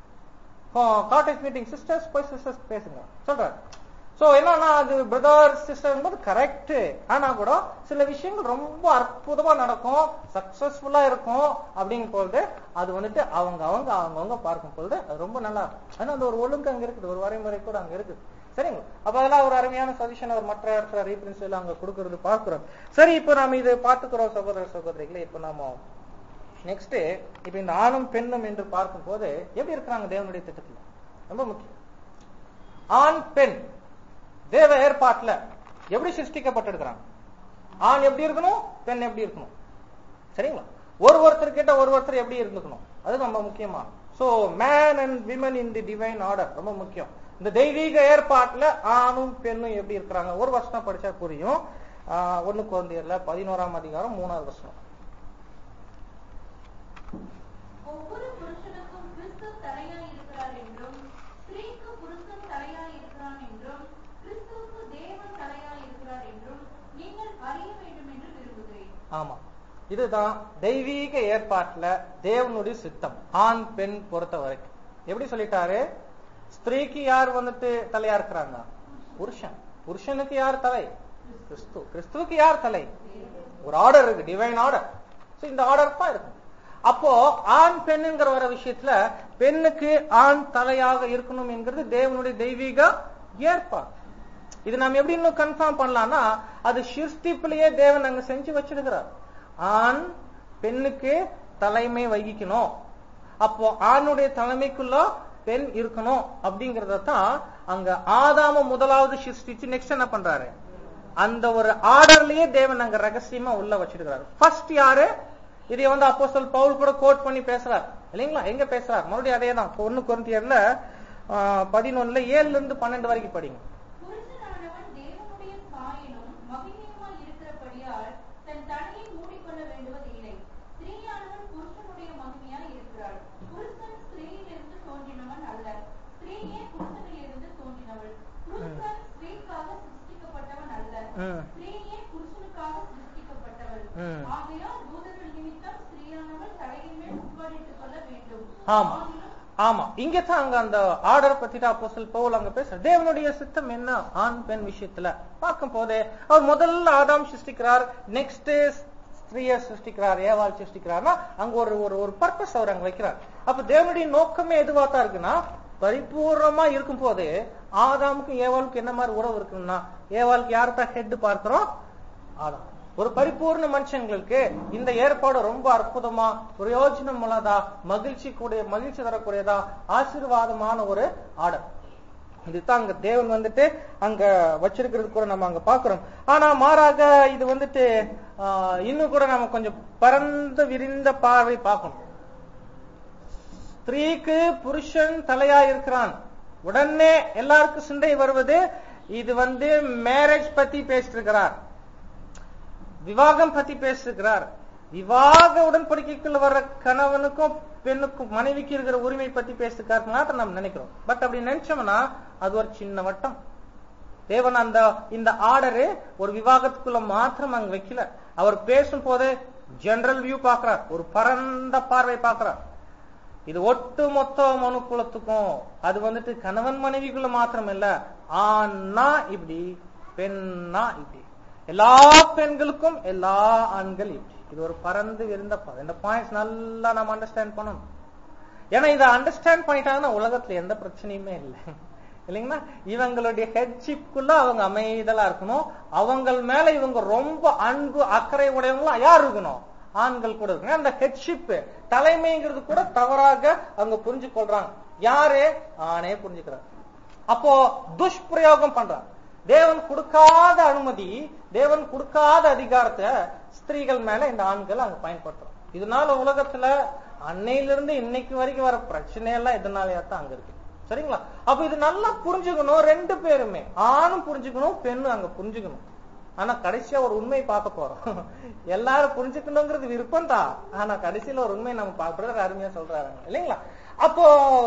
காட்டேஜ் மீட்டிங் சிஸ்டர்ஸ் போய் சிஸ்டர்ஸ் பேசுங்க சொல்றாரு சோ என்னன்னா அது பிரதர் சிஸ்டர் போது கரெக்ட் ஆனா கூட சில விஷயங்கள் ரொம்ப அற்புதமா நடக்கும் சக்சஸ்ஃபுல்லா இருக்கும் அப்படிங்கும் பொழுது அது வந்துட்டு அவங்க அவங்க அவங்கவுங்க பார்க்கும் பொழுது அது ரொம்ப நல்லா இருக்கும் ஆனா அந்த ஒரு ஒழுங்கு அங்க இருக்குது ஒரு வரைமுறை கூட அங்க இருக்குது சரிங்க அப்ப அதெல்லாம் ஒரு அருமையான சஜஷன் ஒரு மற்ற இடத்துல ரீபிரின்ஸ் எல்லாம் அங்க கொடுக்கறது பார்க்கிறோம் சரி இப்போ நாம இது பார்த்துக்கிறோம் சகோதர சகோதரிகளை இப்போ நாம நெக்ஸ்ட் இப்ப இந்த ஆணும் பெண்ணும் என்று பார்க்கும் போது எப்படி இருக்கிறாங்க தேவனுடைய திட்டத்துல ரொம்ப முக்கியம் ஆண் பெண் தேவ ஏற்பாட்டுல எப்படி சிருஷ்டிக்கப்பட்டிருக்கிறாங்க ஆண் எப்படி இருக்கணும் பெண் எப்படி இருக்கணும் சரிங்களா ஒரு ஒருத்தர் கிட்ட ஒரு ஒருத்தர் எப்படி இருந்துக்கணும் அது ரொம்ப முக்கியமா so man and women in the divine order ரொம்ப முக்கியம் இந்த தெய்வீக ஏற்பாட்டுல ஆணும் பெண்ணும் எப்படி இருக்கிறாங்க ஒரு வருஷம் படிச்சா புரியும் ஒண்ணு குழந்தையர்ல பதினோராம் அதிகாரம் மூணாவது வருஷம் ஒவ்வொரு புருஷனுக்கும் கிறிஸ்து தலையாய் இருக்கிறார் என்றும் ஸ்திரீக்கு புருஷன் தலையாய் இருக்கிறான் என்றும் கிறிஸ்துவுக்கு தேவன் தலையாய் இருக்கிறார் என்றும் நீங்கள் அறிய வேண்டும் என்று விரும்புகிறேன் ஆமா இதுதான் தெய்வீக ஏற்பாட்டுல தேவனுடைய சித்தம் ஆண் பெண் பொறுத்த வரைக்கும் எப்படி சொல்லிட்டாரு ஸ்திரீக்கு யார் வந்துட்டு தலையா இருக்கிறாங்க புருஷன் புருஷனுக்கு யார் தலை கிறிஸ்து கிறிஸ்துவுக்கு யார் தலை ஒரு ஆர்டர் இருக்கு டிவைன் ஆர்டர் இந்த ஆர்டர் தான் இருக்கும் அப்போ ஆண் பெண்ணுங்கிற வர விஷயத்துல பெண்ணுக்கு ஆண் தலையாக இருக்கணும் என்கிறது தேவனுடைய தெய்வீக ஏற்பாடு இது நாம் எப்படி இன்னும் கன்ஃபார்ம் பண்ணலாம்னா அது சிருஷ்டிப்பிலேயே தேவன் அங்க செஞ்சு வச்சிருக்கிறார் ஆண் பெண்ணுக்கு தலைமை வகிக்கணும் அப்போ ஆணுடைய தலைமைக்குள்ள பெண் இருக்கணும் அப்படிங்கறத தான் அங்க ஆதாம முதலாவது சிருஷ்டிச்சு நெக்ஸ்ட் என்ன பண்றாரு அந்த ஒரு ஆர்டர்லயே தேவன் அங்க ரகசியமா உள்ள வச்சிருக்காரு ஃபர்ஸ்ட் யாரு இதை வந்து அப்போஸ்தலர் பவுல் கூட கோட் பண்ணி பேசுறார் இல்லைங்களா எங்க பேசுறார் மறுபடியும் அதே தான் ஒன்னு குருந்தியர்ல பதினொன்னுல ஏழுல இருந்து பன்னெண்டு வரைக்கும் படிங்க புருஷனானவன் தேவனுடைய சாயலும் மகிமையுமாய் இருக்கிறபடியால் தன் தலையை மூடிக்கொள்ள வேண்டுவதில்லை ஸ்திரீயானவன் புருஷனுடைய மகிமையாய் இருக்கிறாள் புருஷன் ஸ்திரீயிலிருந்து தோன்றினவன் அல்ல ஸ்திரீயே புருஷனிலிருந்து தோன்றினவள் புருஷன் ஸ்திரீக்காக சிருஷ்டிக்கப்பட்டவன் அல்ல ம். ஸ்திரீயே புருஷனுக்காக சிருஷ்டிக்கப்பட்டவள் ம். ஆகையால் தூதர்கள் நிமித்தம் ஸ்திரீயானவள் தலையின் மேல் உட்காரிட்டுக் கொள்ள வேண்டும் ஆமா ஆகிலும் ஆமா இங்க தான் அங்க அந்த ஆர்டர் பத்தி தான் அப்போஸ்தலர் பவுல் அங்க பேசுற தேவனுடைய சித்தம் என்ன ஆண் பெண் விஷயத்துல பார்க்கும் போதே அவர் முதல்ல ஆதாம் சிருஷ்டிக்கிறார் நெக்ஸ்ட் ஸ்திரீய சிருஷ்டிக்கிறார் ஏவாள் சிருஷ்டிக்கிறார்னா அங்க ஒரு ஒரு ஒரு பர்பஸ் அவர் அங்க வைக்கிறார் அப்ப தேவனுடைய நோக்கமே எதுவா தான் இருக்குன்னா பரிபூர்ணமா இருக்கும் போது ஆதாமுக்கும் ஏவாளுக்கும் என்ன மாதிரி உறவு இருக்குன்னா ஏவாளுக்கு யார் தான் ஹெட் பார்க்கிறோம் ஆதாம் ஒரு பரிபூர்ண மனுஷங்களுக்கு இந்த ஏற்பாடு ரொம்ப அற்புதமா பிரயோஜனம் உள்ளதா மகிழ்ச்சி கூடிய மகிழ்ச்சி தரக்கூடியதா ஆசீர்வாதமான ஒரு ஆர்டர் இதுதான் அங்க தேவன் வந்துட்டு அங்க வச்சிருக்கிறது கூட நம்ம அங்க பாக்குறோம் ஆனா மாறாக இது வந்துட்டு ஆஹ், இன்னும் கூட நம்ம கொஞ்சம் பரந்த விரிந்த பார்வை பார்க்கணும் ஸ்திரீக்கு புருஷன் தலையா இருக்கிறான் உடனே எல்லாருக்கும் சிந்தை வருவது இது வந்து மேரேஜ் பத்தி பேசிட்டு இருக்கிறார் விவாகம் பத்தி பேசுகிறார் விவாக உடன்படிக்கைக்குள்ள வர்ற கணவனுக்கும் பெண்ணுக்கும் மனைவிக்கு இருக்கிற உரிமை பத்தி பேசுகிறார் மாத்திரம் நம்ம நினைக்கிறோம் பட் அப்படி நினைச்சோம்னா அது ஒரு சின்ன வட்டம் தேவன் அந்த இந்த ஆர்டரு ஒரு விவாகத்துக்குள்ள மாத்திரம் அங்க வைக்கல அவர் பேசும் போதே ஜெனரல் வியூ பார்க்கிறார் ஒரு பரந்த பார்வை பார்க்கிறார் இது ஒட்டு மொத்த மனுக்குலத்துக்கும் அது வந்துட்டு கணவன் மனைவிக்குள்ள மாத்திரம் இல்ல ஆண்னா இப்படி பெண்ணா இப்படி எல்லா பெண்களுக்கும் எல்லா ஆண்கள் இப்படி இது ஒரு பறந்து விருந்த பா- இந்த பாயிண்ட்ஸ் நல்லா நம்ம அண்டர்ஸ்டாண்ட் பண்ணணும் ஏன்னா இதை அண்டர்ஸ்டாண்ட் பண்ணிட்டாங்கன்னா உலகத்துல எந்த பிரச்சனையுமே இல்லை இல்லைங்களா இவங்களுடைய ஹெட்ஷிப்குள்ள அவங்க அமைதலா இருக்கணும் அவங்க மேல இவங்க ரொம்ப அன்பு அக்கறை உடையவங்களா யார் இருக்கணும் ஆண்கள் கூட இருக்கணும் அந்த ஹெட்ஷிப் தலைமைங்கிறது கூட தவறாக அவங்க புரிஞ்சு கொள்றாங்க யாரு ஆணே புரிஞ்சுக்கிறாங்க அப்போ துஷ்பிரயோகம் பண்றாங்க தேவன் கொடுக்காத அனுமதி தேவன் கொடுக்காத அதிகாரத்தை ஸ்திரீகள் மேல இந்த ஆண்கள் அங்க பயன்படுத்துறோம் இதனால உலகத்துல அன்னையிலிருந்து இன்னைக்கு வரைக்கும் வர பிரச்சனை எல்லாம் இதனாலயா தான் அங்க இருக்கு சரிங்களா அப்ப இது நல்லா புரிஞ்சுக்கணும் ரெண்டு பேருமே ஆணும் புரிஞ்சுக்கணும் பெண்ணும் அங்க புரிஞ்சுக்கணும் ஆனா கடைசியா ஒரு உண்மை பார்க்க போறோம் எல்லாரும் புரிஞ்சுக்கணுங்கிறது விருப்பம் தான் ஆனா கடைசியில ஒரு உண்மை நம்ம பார்க்கறது அருமையா சொல்றாங்க இல்லைங்களா அப்போ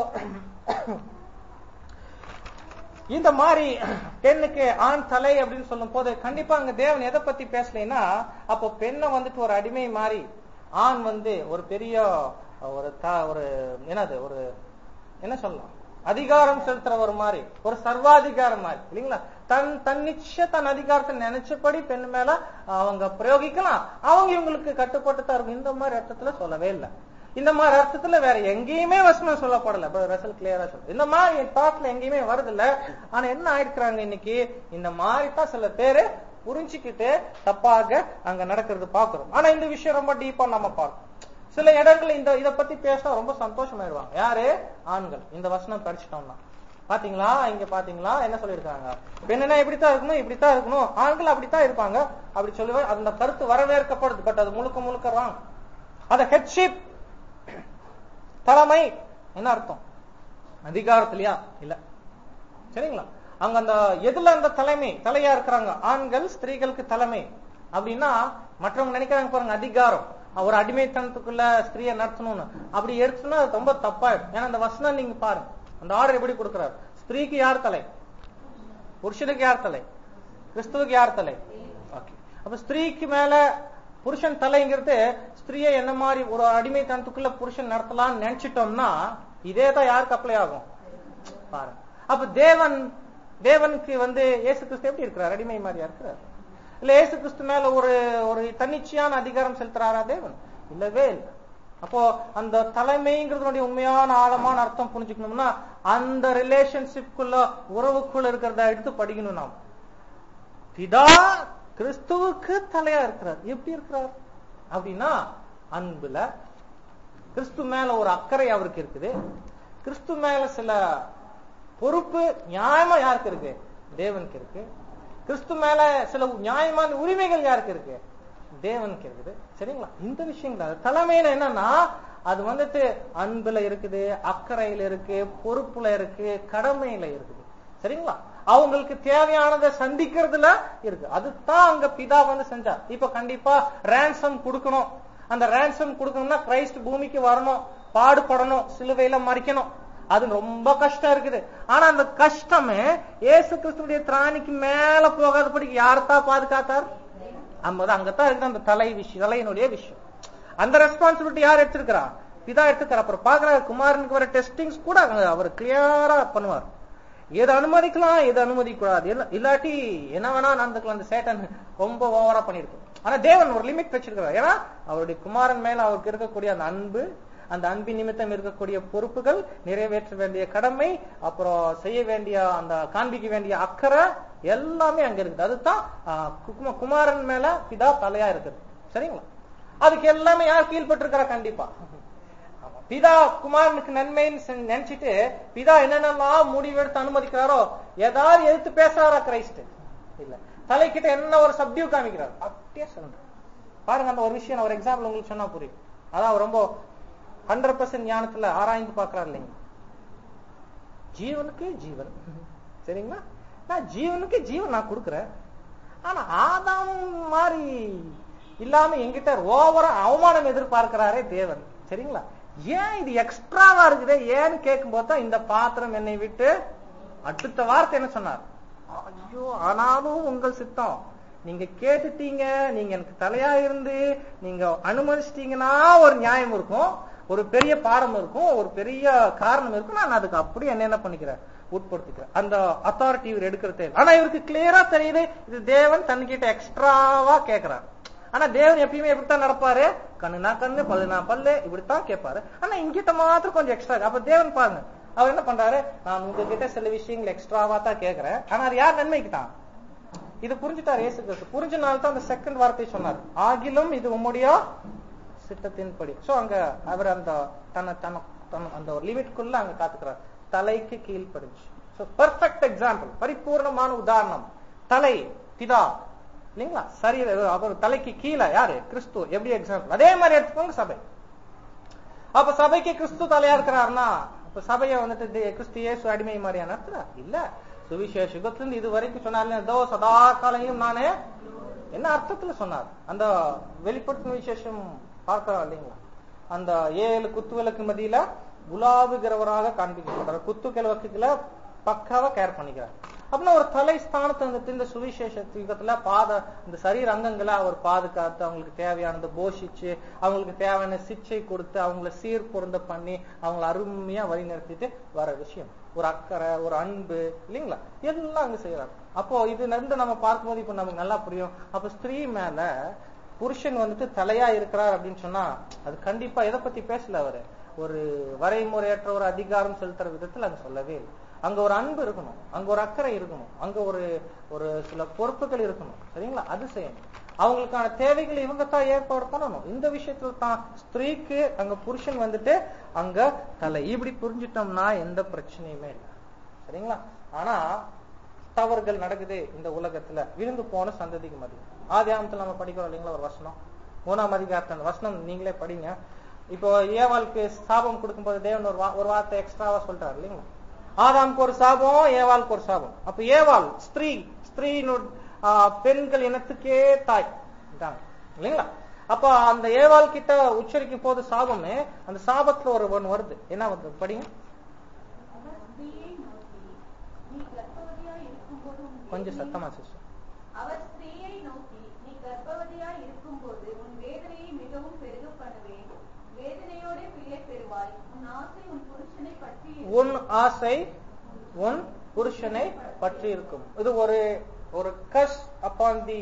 இந்த மாதிரி பெண்ணுக்கு ஆண் தலை அப்படின்னு சொல்லும் போது கண்டிப்பா அங்க தேவன் எதை பத்தி பேசலைன்னா அப்போ பெண்ணை வந்துட்டு ஒரு அடிமை மாதிரி ஆண் வந்து ஒரு பெரிய ஒரு த- ஒரு என்னது ஒரு என்ன சொல்லலாம் அதிகாரம் செலுத்துற ஒரு மாதிரி ஒரு சர்வாதிகாரம் மாதிரி இல்லைங்களா தன் தன்னிச்ச தன் அதிகாரத்தை நினைச்சபடி பெண் மேல அவங்க பிரயோகிக்கலாம் அவங்க இவங்களுக்கு கட்டுப்பட்டு தான் இருக்கும் இந்த மாதிரி அர்த்தத்துல சொல்லவே இல்லை இந்த மாதிரி அர்த்தத்துல வேற எங்கேயுமே வசனம் சொல்லப்படல ரசல் கிளியரா சொல்ல இந்த மாதிரி என் தாட்ல எங்கேயுமே வருது இல்ல ஆனா என்ன ஆயிருக்கிறாங்க இன்னைக்கு இந்த மாதிரி தான் சில பேரு புரிஞ்சுக்கிட்டு தப்பாக அங்க நடக்கிறது பாக்குறோம் ஆனா இந்த விஷயம் ரொம்ப டீப்பா நம்ம பார்க்கணும் சில இடங்கள்ல இந்த இத பத்தி பேசினா ரொம்ப சந்தோஷமாயிடுவாங்க யாரு ஆண்கள் இந்த வசனம் படிச்சிட்டோம்னா பாத்தீங்களா இங்க பாத்தீங்களா என்ன சொல்லிருக்காங்க பெண்ணுனா இப்படித்தான் இருக்கணும் இப்படித்தான் இருக்கணும் ஆண்கள் அப்படித்தான் இருப்பாங்க அப்படி சொல்லுவேன் அந்த கருத்து வரவேற்கப்படுது பட் அது முழுக்க முழுக்க ராங் அந்த ஹெட்ஷிப் தலைமை என்ன அர்த்தம் அதிகாரத்திலயா இல்ல சரிங்களா அங்க அந்த எதுல அந்த தலைமை தலையா இருக்கிறாங்க ஆண்கள் ஸ்திரீகளுக்கு தலைமை அப்படின்னா மற்றவங்க நினைக்கிறாங்க பாருங்க அதிகாரம் ஒரு அடிமைத்தனத்துக்குள்ள ஸ்திரீயை நடத்தணும்னு அப்படி எடுத்துனா அது ரொம்ப தப்பாயிடும் ஏன்னா அந்த வசனம் நீங்க பாருங்க அந்த ஆர்டர் எப்படி கொடுக்கிறாரு ஸ்திரீக்கு யார் தலை புருஷனுக்கு யார் தலை கிறிஸ்துவுக்கு யார் தலை ஓகே அப்ப ஸ்திரீக்கு மேல புருஷன் தலைங்கிறது ஸ்திரீயை என்ன மாதிரி ஒரு அடிமைத்தனத்துக்குள்ள புருஷன் நடத்தலாம்னு நினைச்சிட்டோம்னா இதே தான் யாருக்கு அப்ளை ஆகும் பாருங்க அப்ப தேவன் தேவனுக்கு வந்து இயேசு கிறிஸ்து எப்படி இருக்கிறார் அடிமை மாதிரியா இருக்கிறார் இல்ல இயேசு கிறிஸ்து மேல ஒரு ஒரு தன்னிச்சையான அதிகாரம் செலுத்துறாரா தேவன் இல்லவே இல்லை அப்போ அந்த தலைமைங்கிறதுடைய உண்மையான ஆழமான அர்த்தம் புரிஞ்சுக்கணும்னா அந்த ரிலேஷன்ஷிப்குள்ள உறவுக்குள்ள இருக்கிறத எடுத்து படிக்கணும் நாம் பிதா கிறிஸ்துவுக்கு தலையா இருக்கிறார் எப்படி இருக்கிறார் அப்படின்னா அன்புல கிறிஸ்து மேல ஒரு அக்கறை அவருக்கு இருக்குது கிறிஸ்து மேல சில பொறுப்பு நியாயமா யாருக்கு இருக்கு தேவனுக்கு இருக்கு கிறிஸ்து மேல சில நியாயமான உரிமைகள் யாருக்கு இருக்கு தேவனுக்கு இருக்குது சரிங்களா இந்த விஷயங்கள் அது தலைமையில என்னன்னா அது வந்துட்டு அன்புல இருக்குது அக்கறையில இருக்கு பொறுப்புல இருக்கு கடமையில இருக்குது சரிங்களா அவங்களுக்கு தேவையானதை சந்திக்கிறதுல இருக்கு அதுதான் அங்க பிதா வந்து செஞ்சார் இப்ப கண்டிப்பா ரேன்சம் கொடுக்கணும் அந்த ரேன்சம் கொடுக்கணும்னா கிரைஸ்ட் பூமிக்கு வரணும் பாடுபடணும் சிலுவையில மறிக்கணும் அது ரொம்ப கஷ்டம் இருக்குது ஆனா அந்த கஷ்டமே இயேசு கிறிஸ்துடைய திராணிக்கு மேல போகாதபடிக்கு யார்தான் பாதுகாத்தார் ஐம்பது அங்கதான் இருக்குது அந்த தலை விஷயம் தலையினுடைய விஷயம் அந்த ரெஸ்பான்சிபிலிட்டி யார் எடுத்திருக்கிறா பிதா எடுத்துக்கிறார் அப்புறம் பாக்குறாரு குமாரனுக்கு வர டெஸ்டிங்ஸ் கூட அங்க அவர் கிளியரா பண்ணுவார் எது அனுமதிக்கலாம் எது அனுமதிக்க கூடாது என்ன- இல்லாட்டி என்ன வேணா நடந்துக்கலாம் அந்த சேட்டன் ரொம்ப ஓவரா பண்ணிருக்கு ஆனா தேவன் ஒரு லிமிட் வச்சிருக்கிறார் ஏன்னா அவருடைய குமாரன் மேல அவருக்கு இருக்கக்கூடிய அந்த அன்பு அந்த அன்பின் நிமித்தம் இருக்கக்கூடிய பொறுப்புகள் நிறைவேற்ற வேண்டிய கடமை அப்புறம் செய்ய வேண்டிய அந்த காண்பிக்க வேண்டிய அக்கறை எல்லாமே அங்க இருக்குது அதுதான் ஆஹ், குமா- குமாரன் மேல பிதா தலையா இருக்குது சரிங்களா அதுக்கு எல்லாமே யார் கீழ்பட்டிருக்கிறா கண்டிப்பா ஆமா. பிதா குமாரனுக்கு நன்மைன்னு செ- நினைச்சிட்டு பிதா என்னென்னலாம் முடிவெடுத்து அனுமதிக்கிறாரோ ஏதாவது எதிர்த்து பேசுறாரா கிரைஸ்ட் இல்ல தலைக்கிட்ட என்ன ஒரு சப்டியூ காமிக்கிறார் அப்படியே சொல்லுங்க பாருங்க அந்த ஒரு விஷயம் நான் ஒரு எக்ஸாம்பிள் உங்களுக்கு சொன்னா புரியும் அதான் அவர் ரொம்ப ஹண்ட்ரட் பர்சன்ட் ஞானத்துல ஆராய்ந்து பாக்குறாரு இல்லைங்க ஜீவனுக்கு ஜீவன் சரிங்களா நான் ஜீவனுக்கு ஜீவன் நான் கொடுக்குறேன் ஆனா ஆதாம் மாதிரி இல்லாம எங்கிட்ட ஓவரா அவமானம் எதிர்பார்க்கிறாரே தேவன் சரிங்களா ஏன் இது எக்ஸ்ட்ராவா இருக்குதே ஏன்னு கேட்கும் போது தான் இந்த பாத்திரம் என்னை விட்டு அடுத்த வார்த்தை என்ன சொன்னார் ஐயோ ஆனாலும் உங்கள் சித்தம் நீங்க கேட்டுட்டீங்க நீங்க எனக்கு தலையா இருந்து நீங்க அனுமதிச்சிட்டீங்கன்னா ஒரு நியாயம் இருக்கும் ஒரு பெரிய பாடம் இருக்கும் ஒரு பெரிய காரணம் இருக்கும் நான் அதுக்கு அப்படியே என்ன என்ன பண்ணிக்கிறேன் உட்படுத்திக்கிறேன் அந்த அத்தாரிட்டி இவர் எடுக்கிறது ஆனா இவருக்கு கிளியரா தெரியுது இது தேவன் தன்கிட்ட எக்ஸ்ட்ராவா கேட்கிறார் ஆனா தேவன் எப்பயுமே இப்படித்தான் நடப்பாரு கண்ணுனா கண்ணு பல்லுனா பல்லு இப்படித்தான் கேட்பாரு ஆனா இங்கிட்ட மாத்திரம் கொஞ்சம் எக்ஸ்ட்ரா அப்ப தேவன் பாருங்க அவர் என்ன பண்றாரு நான் உங்ககிட்ட சில விஷயங்கள் எக்ஸ்ட்ராவா தான் கேட்கிறேன் ஆனா அது யார் நன்மைக்கு தான் இது புரிஞ்சுட்டார் இயேசு கிறிஸ்து புரிஞ்சனால தான் அந்த செகண்ட் வார்த்தை சொன்னார் ஆகிலும் இது உம்முடைய சித்தத்தின்படி சோ அங்க அவர் அந்த தன்னை தன்னை தன் அந்த ஒரு லிமிட்குள்ள அங்க காத்துக்கிறார் தலைக்கு கீழ்ப்படிஞ்சு சோ பெர்ஃபெக்ட் எக்ஸாம்பிள் பரிபூர்ணமான உதாரணம் தலை பிதா இல்லைங்களா சரி அவர் தலைக்கு கீழே யாரு கிறிஸ்து எப்படி எக்ஸாம்பிள் அதே மாதிரி எடுத்துக்கோங்க சபை அப்ப சபைக்கு கிறிஸ்து தலையா இருக்கிறாருன்னா அப்ப சபையை வந்துட்டு தே- கிறிஸ்து இயேசு அடிமை மாதிரியா நடத்துறா இல்ல சுவிசேஷ யுகத்திலிருந்து இது வரைக்கும் சொன்னார்ல ஏதோ சதா காலையும் நானே என்ன அர்த்தத்துல சொன்னார் அந்த வெளிப்படுத்தின விசேஷம் பார்க்கிறோம் இல்லைங்களா அந்த ஏழு குத்து விளக்கு மதியில குலாபுகிறவராக காண்பிக்கப்படுறார் குத்து கிழக்குல பக்காவா கேர் பண்ணிக்கிறார் அப்படின்னா ஒரு தலை ஸ்தானத்தை வந்துட்டு இந்த சுவிசேஷ யுகத்துல பாத இந்த சரீர அங்கங்களை அவர் பாதுகாத்து அவங்களுக்கு தேவையானதை போஷிச்சு அவங்களுக்கு தேவையான சிக்ஷை கொடுத்து அவங்கள சீர் பொருந்த பண்ணி அவங்கள அருமையா வழி நடத்திட்டு வர விஷயம் ஒரு அக்கறை ஒரு அன்பு இல்லைங்களா எல்லாம் அங்க செய்யறாங்க அப்போ இது ரெண்டு நம்ம பார்க்கும்போது இப்ப நமக்கு நல்லா புரியும் அப்ப ஸ்திரீ மேல புருஷன் வந்துட்டு தலையா இருக்கிறார் அப்படின்னு சொன்னா அது கண்டிப்பா எதை பத்தி பேசல அவரு ஒரு வரைமுறையற்ற ஒரு அதிகாரம் செலுத்துற விதத்துல அங்க சொல்லவே இல்லை அங்க ஒரு அன்பு இருக்கணும் அங்க ஒரு அக்கறை இருக்கணும் அங்க ஒரு ஒரு சில பொறுப்புகள் இருக்கணும் சரிங்களா அது செய்யணும் அவங்களுக்கான தேவைகளை இவங்க தான் ஏற்பாடு பண்ணணும் இந்த விஷயத்துல தான் ஸ்திரீக்கு அங்க புருஷன் வந்துட்டு அங்க தலை இப்படி புரிஞ்சிட்டோம்னா எந்த பிரச்சனையுமே இல்லை சரிங்களா ஆனா தவறுகள் நடக்குது இந்த உலகத்துல விழுந்து போன சந்ததிக்கு மதியம் ஆதி ஆமத்துல நம்ம படிக்கிறோம் இல்லைங்களா ஒரு வசனம் மூணாம் அதிகாரத்துல அந்த வசனம் நீங்களே படிங்க இப்போ ஏவாளுக்கு சாபம் கொடுக்கும்போது தேவன் ஒரு வா- ஒரு வார்த்தை எக்ஸ்ட்ராவா சொல்றாரு இல்லைங்களா ஆதாமுக்கு ஒரு சாபம் ஏவாளுக்கு ஒரு சாபம் அப்ப ஏவாள் ஸ்திரீ ஸ்திரீனு பெண்கள் இனத்துக்கே தாய் இதாங்க. இல்லைங்களா அப்ப அந்த ஏவாள் கிட்ட உச்சரிக்கும் போது சாபமே அந்த சாபத்துல ஒரு ஒண்ணு வருது என்ன வருது படிங்க அவர் ஸ்திரீயை நோக்கி நீ கர்ப்பவதியாய் இருக்கும்போது உன் கொஞ்சம் வேதனை- சத்தமா சிஸ்டர் அவர் ஸ்திரீயை நோக்கி நீ கர்ப்பவதியாய் இருக்கும்போது உன் வேதனையை மிகவும் பெருக பண்ணுவேன் வேதனையோட பிள்ளை பெறுவாய் உன் ஆசை உன் புருஷனை பற்றி உன் ஆசை உன் புருஷனை பற்றி இருக்கும் இது ஒரு ஒரு கஸ் அப்பான் தி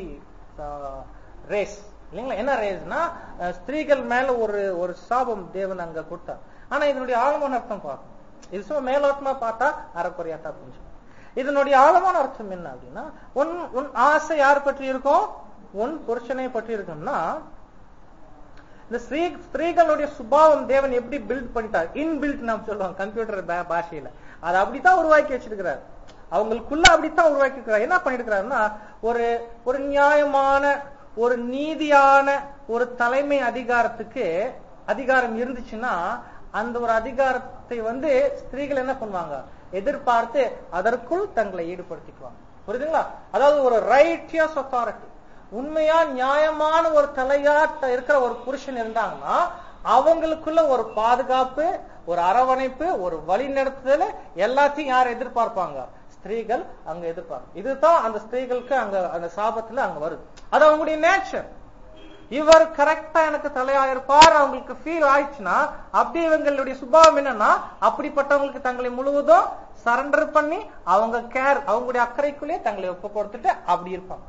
ரேஸ் இல்லைங்களா என்ன ரேஸ்னா ஸ்திரீகள் மேல ஒரு ஒரு சாபம் தேவன் அங்க கொடுத்தார் ஆனா இதனுடைய ஆழமான அர்த்தம் பார்க்கணும் இது சும்மா மேலோட்டமா பார்த்தா அறக்குறையா தான் புரிஞ்சுக்கணும் இதனுடைய ஆழமான அர்த்தம் என்ன அப்படின்னா உன் உன் ஆசை யார் பற்றி இருக்கும் உன் புருஷனை பற்றி இருக்கும்னா இந்த ஸ்ரீ ஸ்திரீகளுடைய சுபாவம் தேவன் எப்படி பில்ட் பண்ணிட்டார் இன்பில்ட் நாம் சொல்லுவோம் கம்ப்யூட்டர் பாஷையில அதை அப்படித்தான் உருவாக்கி வச்சிருக்கிறார் அவங்களுக்குள்ள அப்படித்தான் உருவாக்கி இருக்கிறார் என்ன பண்ணிருக்கிறாருன்னா ஒரு ஒரு நியாயமான ஒரு நீதியான ஒரு தலைமை அதிகாரத்துக்கு அதிகாரம் இருந்துச்சுன்னா அந்த ஒரு அதிகாரத்தை வந்து ஸ்திரீகள் என்ன பண்ணுவாங்க எதிர்பார்த்து அதற்குள் தங்களை ஈடுபடுத்திக்குவாங்க புரியுதுங்களா அதாவது ஒரு ரைட்டியஸ் அத்தாரிட்டி உண்மையா நியாயமான ஒரு தலையாட்ட இருக்கிற ஒரு புருஷன் இருந்தாங்கன்னா அவங்களுக்குள்ள ஒரு பாதுகாப்பு ஒரு அரவணைப்பு ஒரு வழிநடத்துதல் எல்லாத்தையும் யார் எதிர்பார்ப்பாங்க ஸ்திரீகள் அங்க எதிர்பார்ப்பாங்க இதுதான் அந்த ஸ்திரீகளுக்கு அங்க அந்த சாபத்துல அங்க வருது அது அவங்களுடைய நேச்சர் இவர் கரெக்டா எனக்கு தலையா இருப்பார் அவங்களுக்கு ஃபீல் ஆயிடுச்சுன்னா அப்படி இவங்களுடைய சுபாவம் என்னன்னா அப்படிப்பட்டவங்களுக்கு தங்களை முழுவதும் சரண்டர் பண்ணி அவங்க கேர் அவங்களுடைய அக்கறைக்குள்ளேயே தங்களை ஒப்பு கொடுத்துட்டு அப்படி இருப்பாங்க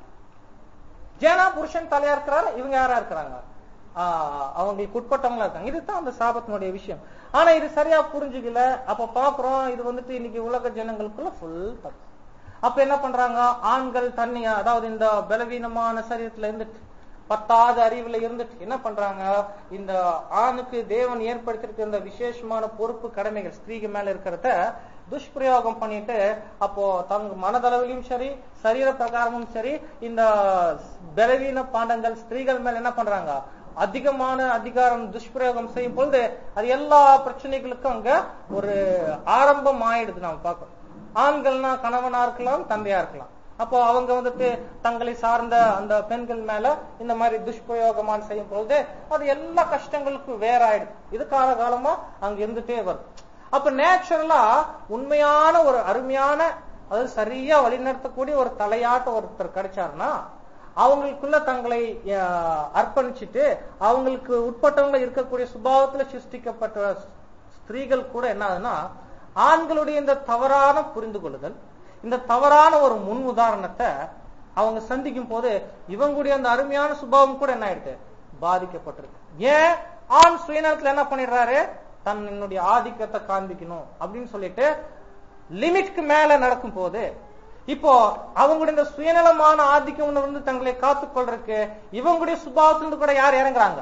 ஜேனா புருஷன் தலையா இருக்கிறாரு இவங்க யாரா இருக்கிறாங்க ஆஹ் அவங்களுக்கு உட்பட்டவங்களா இருக்காங்க இதுதான் அந்த சாபத்தினுடைய விஷயம் ஆனா இது சரியா புரிஞ்சுக்கல அப்ப பாக்குறோம் இது வந்துட்டு இன்னைக்கு உலக ஜனங்களுக்குள்ள ஃபுல் தப்பு அப்ப என்ன பண்றாங்க ஆண்கள் தண்ணியா அதாவது இந்த பலவீனமான சரீரத்துல இருந்துட்டு பத்தாவது அறிவுல இருந்துட்டு என்ன பண்றாங்க இந்த ஆணுக்கு தேவன் ஏற்படுத்திருக்க இந்த விசேஷமான பொறுப்பு கடமைகள் ஸ்திரீக்கு மேல இருக்கிறத துஷ்பிரயோகம் பண்ணிட்டு அப்போ தங்க மனதளவிலும் சரி சரீர பிரகாரமும் சரி இந்த பலவீன பாண்டங்கள் ஸ்திரீகள் மேல என்ன பண்றாங்க அதிகமான அதிகாரம் துஷ்பிரயோகம் செய்யும் பொழுது அது எல்லா பிரச்சனைகளுக்கும் அங்க ஒரு ஆரம்பம் ஆயிடுது நாம பார்க்கணும் ஆண்கள்னா கணவனா இருக்கலாம் தந்தையா இருக்கலாம் அப்போ அவங்க வந்துட்டு தங்களை சார்ந்த அந்த பெண்கள் மேல இந்த மாதிரி துஷ்பிரயோகமான செய்யும் பொழுது அது எல்லா கஷ்டங்களுக்கும் வேற ஆயிடுது இது கால காலமா அங்க இருந்துட்டே வருது அப்ப நேச்சுரலா உண்மையான ஒரு அருமையான அதாவது சரியா வழிநடத்தக்கூடிய ஒரு தலையாட்ட ஒருத்தர் கிடைச்சாருன்னா அவங்களுக்குள்ள தங்களை அஹ், அர்ப்பணிச்சுட்டு அவங்களுக்கு உட்பட்டவங்க இருக்கக்கூடிய சுபாவத்துல சிருஷ்டிக்கப்பட்ட ஸ்திரீகள் கூட என்ன ஆகுதுன்னா ஆண்களுடைய இந்த தவறான புரிந்து கொள்ளுதல் இந்த தவறான ஒரு முன் உதாரணத்தை அவங்க சந்திக்கும் போது இவங்களுடைய அந்த அருமையான சுபாவம் கூட என்ன ஆயிடுது பாதிக்கப்பட்டிருக்கு ஏன் ஆண் சுயநலத்துல என்ன பண்ணிடுறாரு தன்னுடைய ஆதிக்கத்தை காண்பிக்கணும் அப்படின்னு சொல்லிட்டு லிமிட்க்கு மேல நடக்கும் போது இப்போ அவங்களுடைய இந்த சுயநலமான ஆதிக்கம் உணர்ந்து தங்களை காத்துக்கொள்றதுக்கு இவங்களுடைய சுபாவத்திலிருந்து கூட யார் இறங்குறாங்க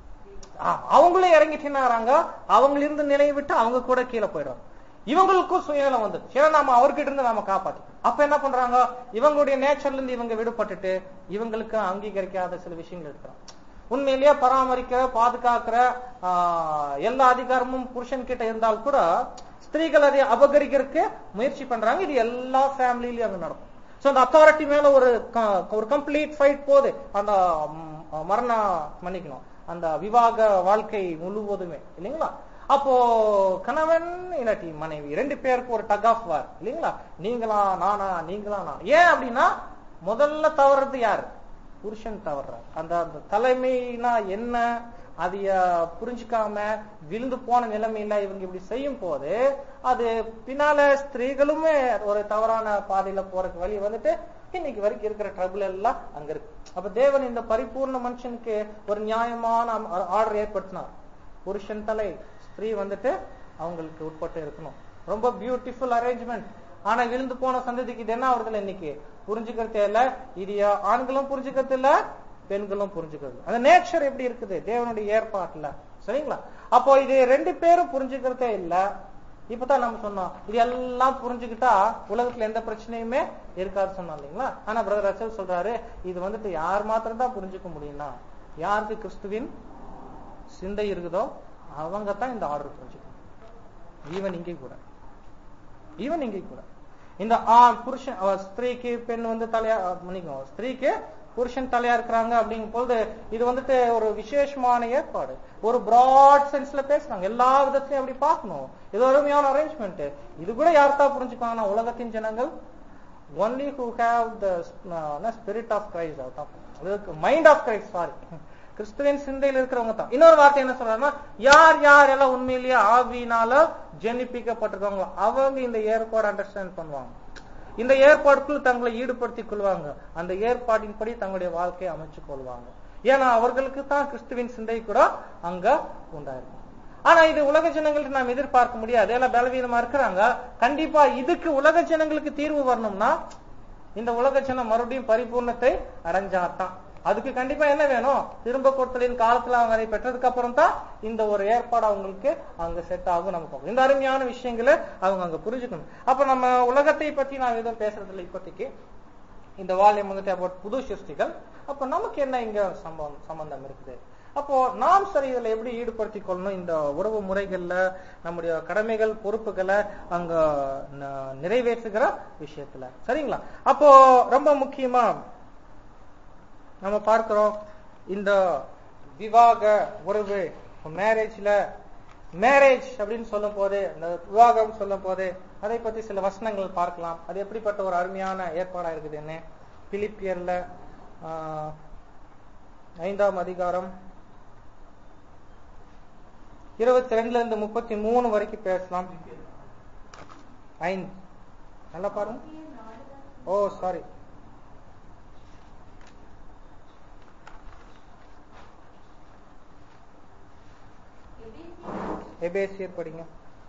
ஆ, அவங்களும் இறங்கிட்டுனாங்க அவங்க இருந்து நிலையை விட்டு அவங்க கூட கீழே போயிடுறாங்க இவங்களுக்கும் சுயநலம் வந்து ஏன்னா நாம அவர்கிட்ட இருந்து நாம காப்பாத்திக்கணும் அப்ப என்ன பண்றாங்க இவங்களுடைய நேச்சர்ல இருந்து இவங்க விடுபட்டுட்டு இவங்களுக்கு அங்கீகரிக்காத சில விஷயங்கள் இருக்கிறாங்க உண்மையிலேயே பராமரிக்க பாதுகாக்கிற ஆ, எல்லா அதிகாரமும் புருஷன் கிட்ட இருந்தால் கூட ஸ்திரீகள் அதை அபகரிக்கிறதுக்கு முயற்சி பண்றாங்க இது எல்லா ஃபேமிலிலயும் அங்க நடக்கும் சோ அந்த அத்தாரிட்டி மேல ஒரு க- ஒரு கம்ப்ளீட் ஃபைட் போகுது அந்த ம், மரண மன்னிக்கணும் அந்த விவாக வாழ்க்கை முழுவதுமே இல்லைங்களா அப்போ கணவன் இல்லாட்டி மனைவி ரெண்டு பேருக்கு ஒரு டக் ஆஃப் வார் இல்லைங்களா நீங்களா நானா நீங்களா நான் ஏன் அப்படின்னா முதல்ல தவறுறது யாரு புருஷன் தவறுறார் அந்த அந்த தலைமைனா என்ன அதைய புரிஞ்சுக்காம விழுந்து போன நிலைமையில இவங்க இப்படி செய்யும் போது அது பின்னால ஸ்திரீகளுமே ஒரு தவறான பாதையில போறதுக்கு வழி வந்துட்டு இன்னைக்கு வரைக்கும் இருக்கிற ட்ரபிள் எல்லாம் அங்க இருக்கு அப்ப தேவன் இந்த பரிபூர்ண மனுஷனுக்கு ஒரு நியாயமான ஆர்டர் ஏற்படுத்தினார் புருஷன் தலை ஸ்திரீ வந்துட்டு அவங்களுக்கு உட்பட்டு இருக்கணும் ரொம்ப பியூட்டிஃபுல் அரேஞ்ச்மெண்ட் ஆனா விழுந்து போன சந்ததிக்கு இது என்ன ஆகுறதுல இன்னைக்கு புரிஞ்சுக்கிறதே இல்ல இது ஆண்களும் புரிஞ்சுக்கிறது இல்ல பெண்களும் புரிஞ்சுக்கிறது அந்த நேச்சர் எப்படி இருக்குது தேவனுடைய ஏற்பாட்டுல சரிங்களா அப்போ இது ரெண்டு பேரும் புரிஞ்சுக்கிறதே இல்ல இப்பதான் நம்ம சொன்னோம் இது எல்லாம் புரிஞ்சுக்கிட்டா உலகத்துல எந்த பிரச்சனையுமே இருக்காது சொன்னோம் இல்லைங்களா ஆனா பிரதர் அச்சல் சொல்றாரு இது வந்துட்டு யார் மாத்திரம் தான் புரிஞ்சுக்க முடியும்னா யாருக்கு கிறிஸ்துவின் சிந்தை இருக்குதோ அவங்க தான் இந்த ஆர்டர் புரிஞ்சுக்கணும் ஈவன் இங்கே கூட ஈவன் இங்கே கூட இந்த ஆண் புருஷன் அஹ், ஸ்திரீக்கு பெண் வந்து தலையா அஹ், மன்னிக்கணும் ஸ்திரீக்கு புருஷன் தலையா இருக்கிறாங்க அப்படிங்கும் போது இது வந்துட்டு ஒரு விசேஷமான ஏற்பாடு ஒரு பிராட் சென்ஸ்ல பேசுறாங்க எல்லா விதத்திலையும் அப்படி பார்க்கணும் இது ஒரு அருமையான அரேஞ்ச்மெண்ட் இது கூட யார்த்தா புரிஞ்சுப்பாங்கன்னா உலகத்தின் ஜனங்கள் only who have the spirit of Christ அதுதான் மைண்ட் ஆஃப் கிரைஸ்ட் சாரி கிறிஸ்துவின் சிந்தையில் இருக்கிறவங்க தான் இன்னொரு வார்த்தை என்ன சொல்றாங்கன்னா யார் யார் எல்லாம் உண்மையிலேயே ஆவியினால ஜெனிப்பிக்கப்பட்டிருக்காங்களோ அவங்க இந்த ஏற்பாடு அண்டர்ஸ்டாண்ட் பண்ணுவாங்க இந்த ஏற்பாடுக்குள் தங்களை ஈடுபடுத்திக் கொள்வாங்க அந்த ஏற்பாட்டின்படி தங்களுடைய வாழ்க்கையை அமைச்சு கொள்வாங்க ஏன்னா அவர்களுக்கு தான் கிறிஸ்துவின் சிந்தை கூட அங்க உண்டாயிருக்கும் ஆனா இது உலக ஜனங்களுக்கு நாம் எதிர்பார்க்க முடியாது எல்லாம் பலவீனமா இருக்கிறாங்க கண்டிப்பா இதுக்கு உலக ஜனங்களுக்கு தீர்வு வரணும்னா இந்த உலக ஜனம் மறுபடியும் பரிபூர்ணத்தை அடைஞ்சாதான் அதுக்கு கண்டிப்பா என்ன வேணும் திரும்ப கொடுத்தலின் காலத்துல அவங்க அதை பெற்றதுக்கு அப்புறம் தான் இந்த ஒரு ஏற்பாடு அவங்களுக்கு அங்க செட் ஆகும் நமக்கு இந்த அருமையான விஷயங்களை அவங்க அங்க புரிஞ்சுக்கணும் அப்ப நம்ம உலகத்தை பத்தி நான் எதுவும் பேசுறது இல்லை இப்போதைக்கு இந்த வால்யம் வந்துட்டு about புது சிருஷ்டிகள் அப்ப நமக்கு என்ன இங்க சம்பவம் சம்பந்தம் இருக்குது அப்போ நாம் சரி இதுல எப்படி ஈடுபடுத்திக் கொள்ளணும் இந்த உறவு முறைகள்ல நம்முடைய கடமைகள் பொறுப்புகளை அங்க ந- நிறைவேற்றுகிற விஷயத்துல சரிங்களா அப்போ ரொம்ப முக்கியமா நம்ம பார்க்கிறோம் இந்த விவாக உறவு மேரேஜ்ல மேரேஜ் அப்படின்னு சொல்லும் போது இந்த விவாகம் சொல்லும் போது அதை பத்தி சில வசனங்கள் பார்க்கலாம் அது எப்படிப்பட்ட ஒரு அருமையான ஏற்பாடா இருக்குதுன்னு பிலிப்பியர்ல ஆஹ், ஐந்தாம் அதிகாரம் இருபத்தி ரெண்டுல இருந்து முப்பத்தி மூணு வரைக்கும் பேசலாம் ஐந்து நல்லா பாருங்க ஓ சாரி எபேசியர் படிங்க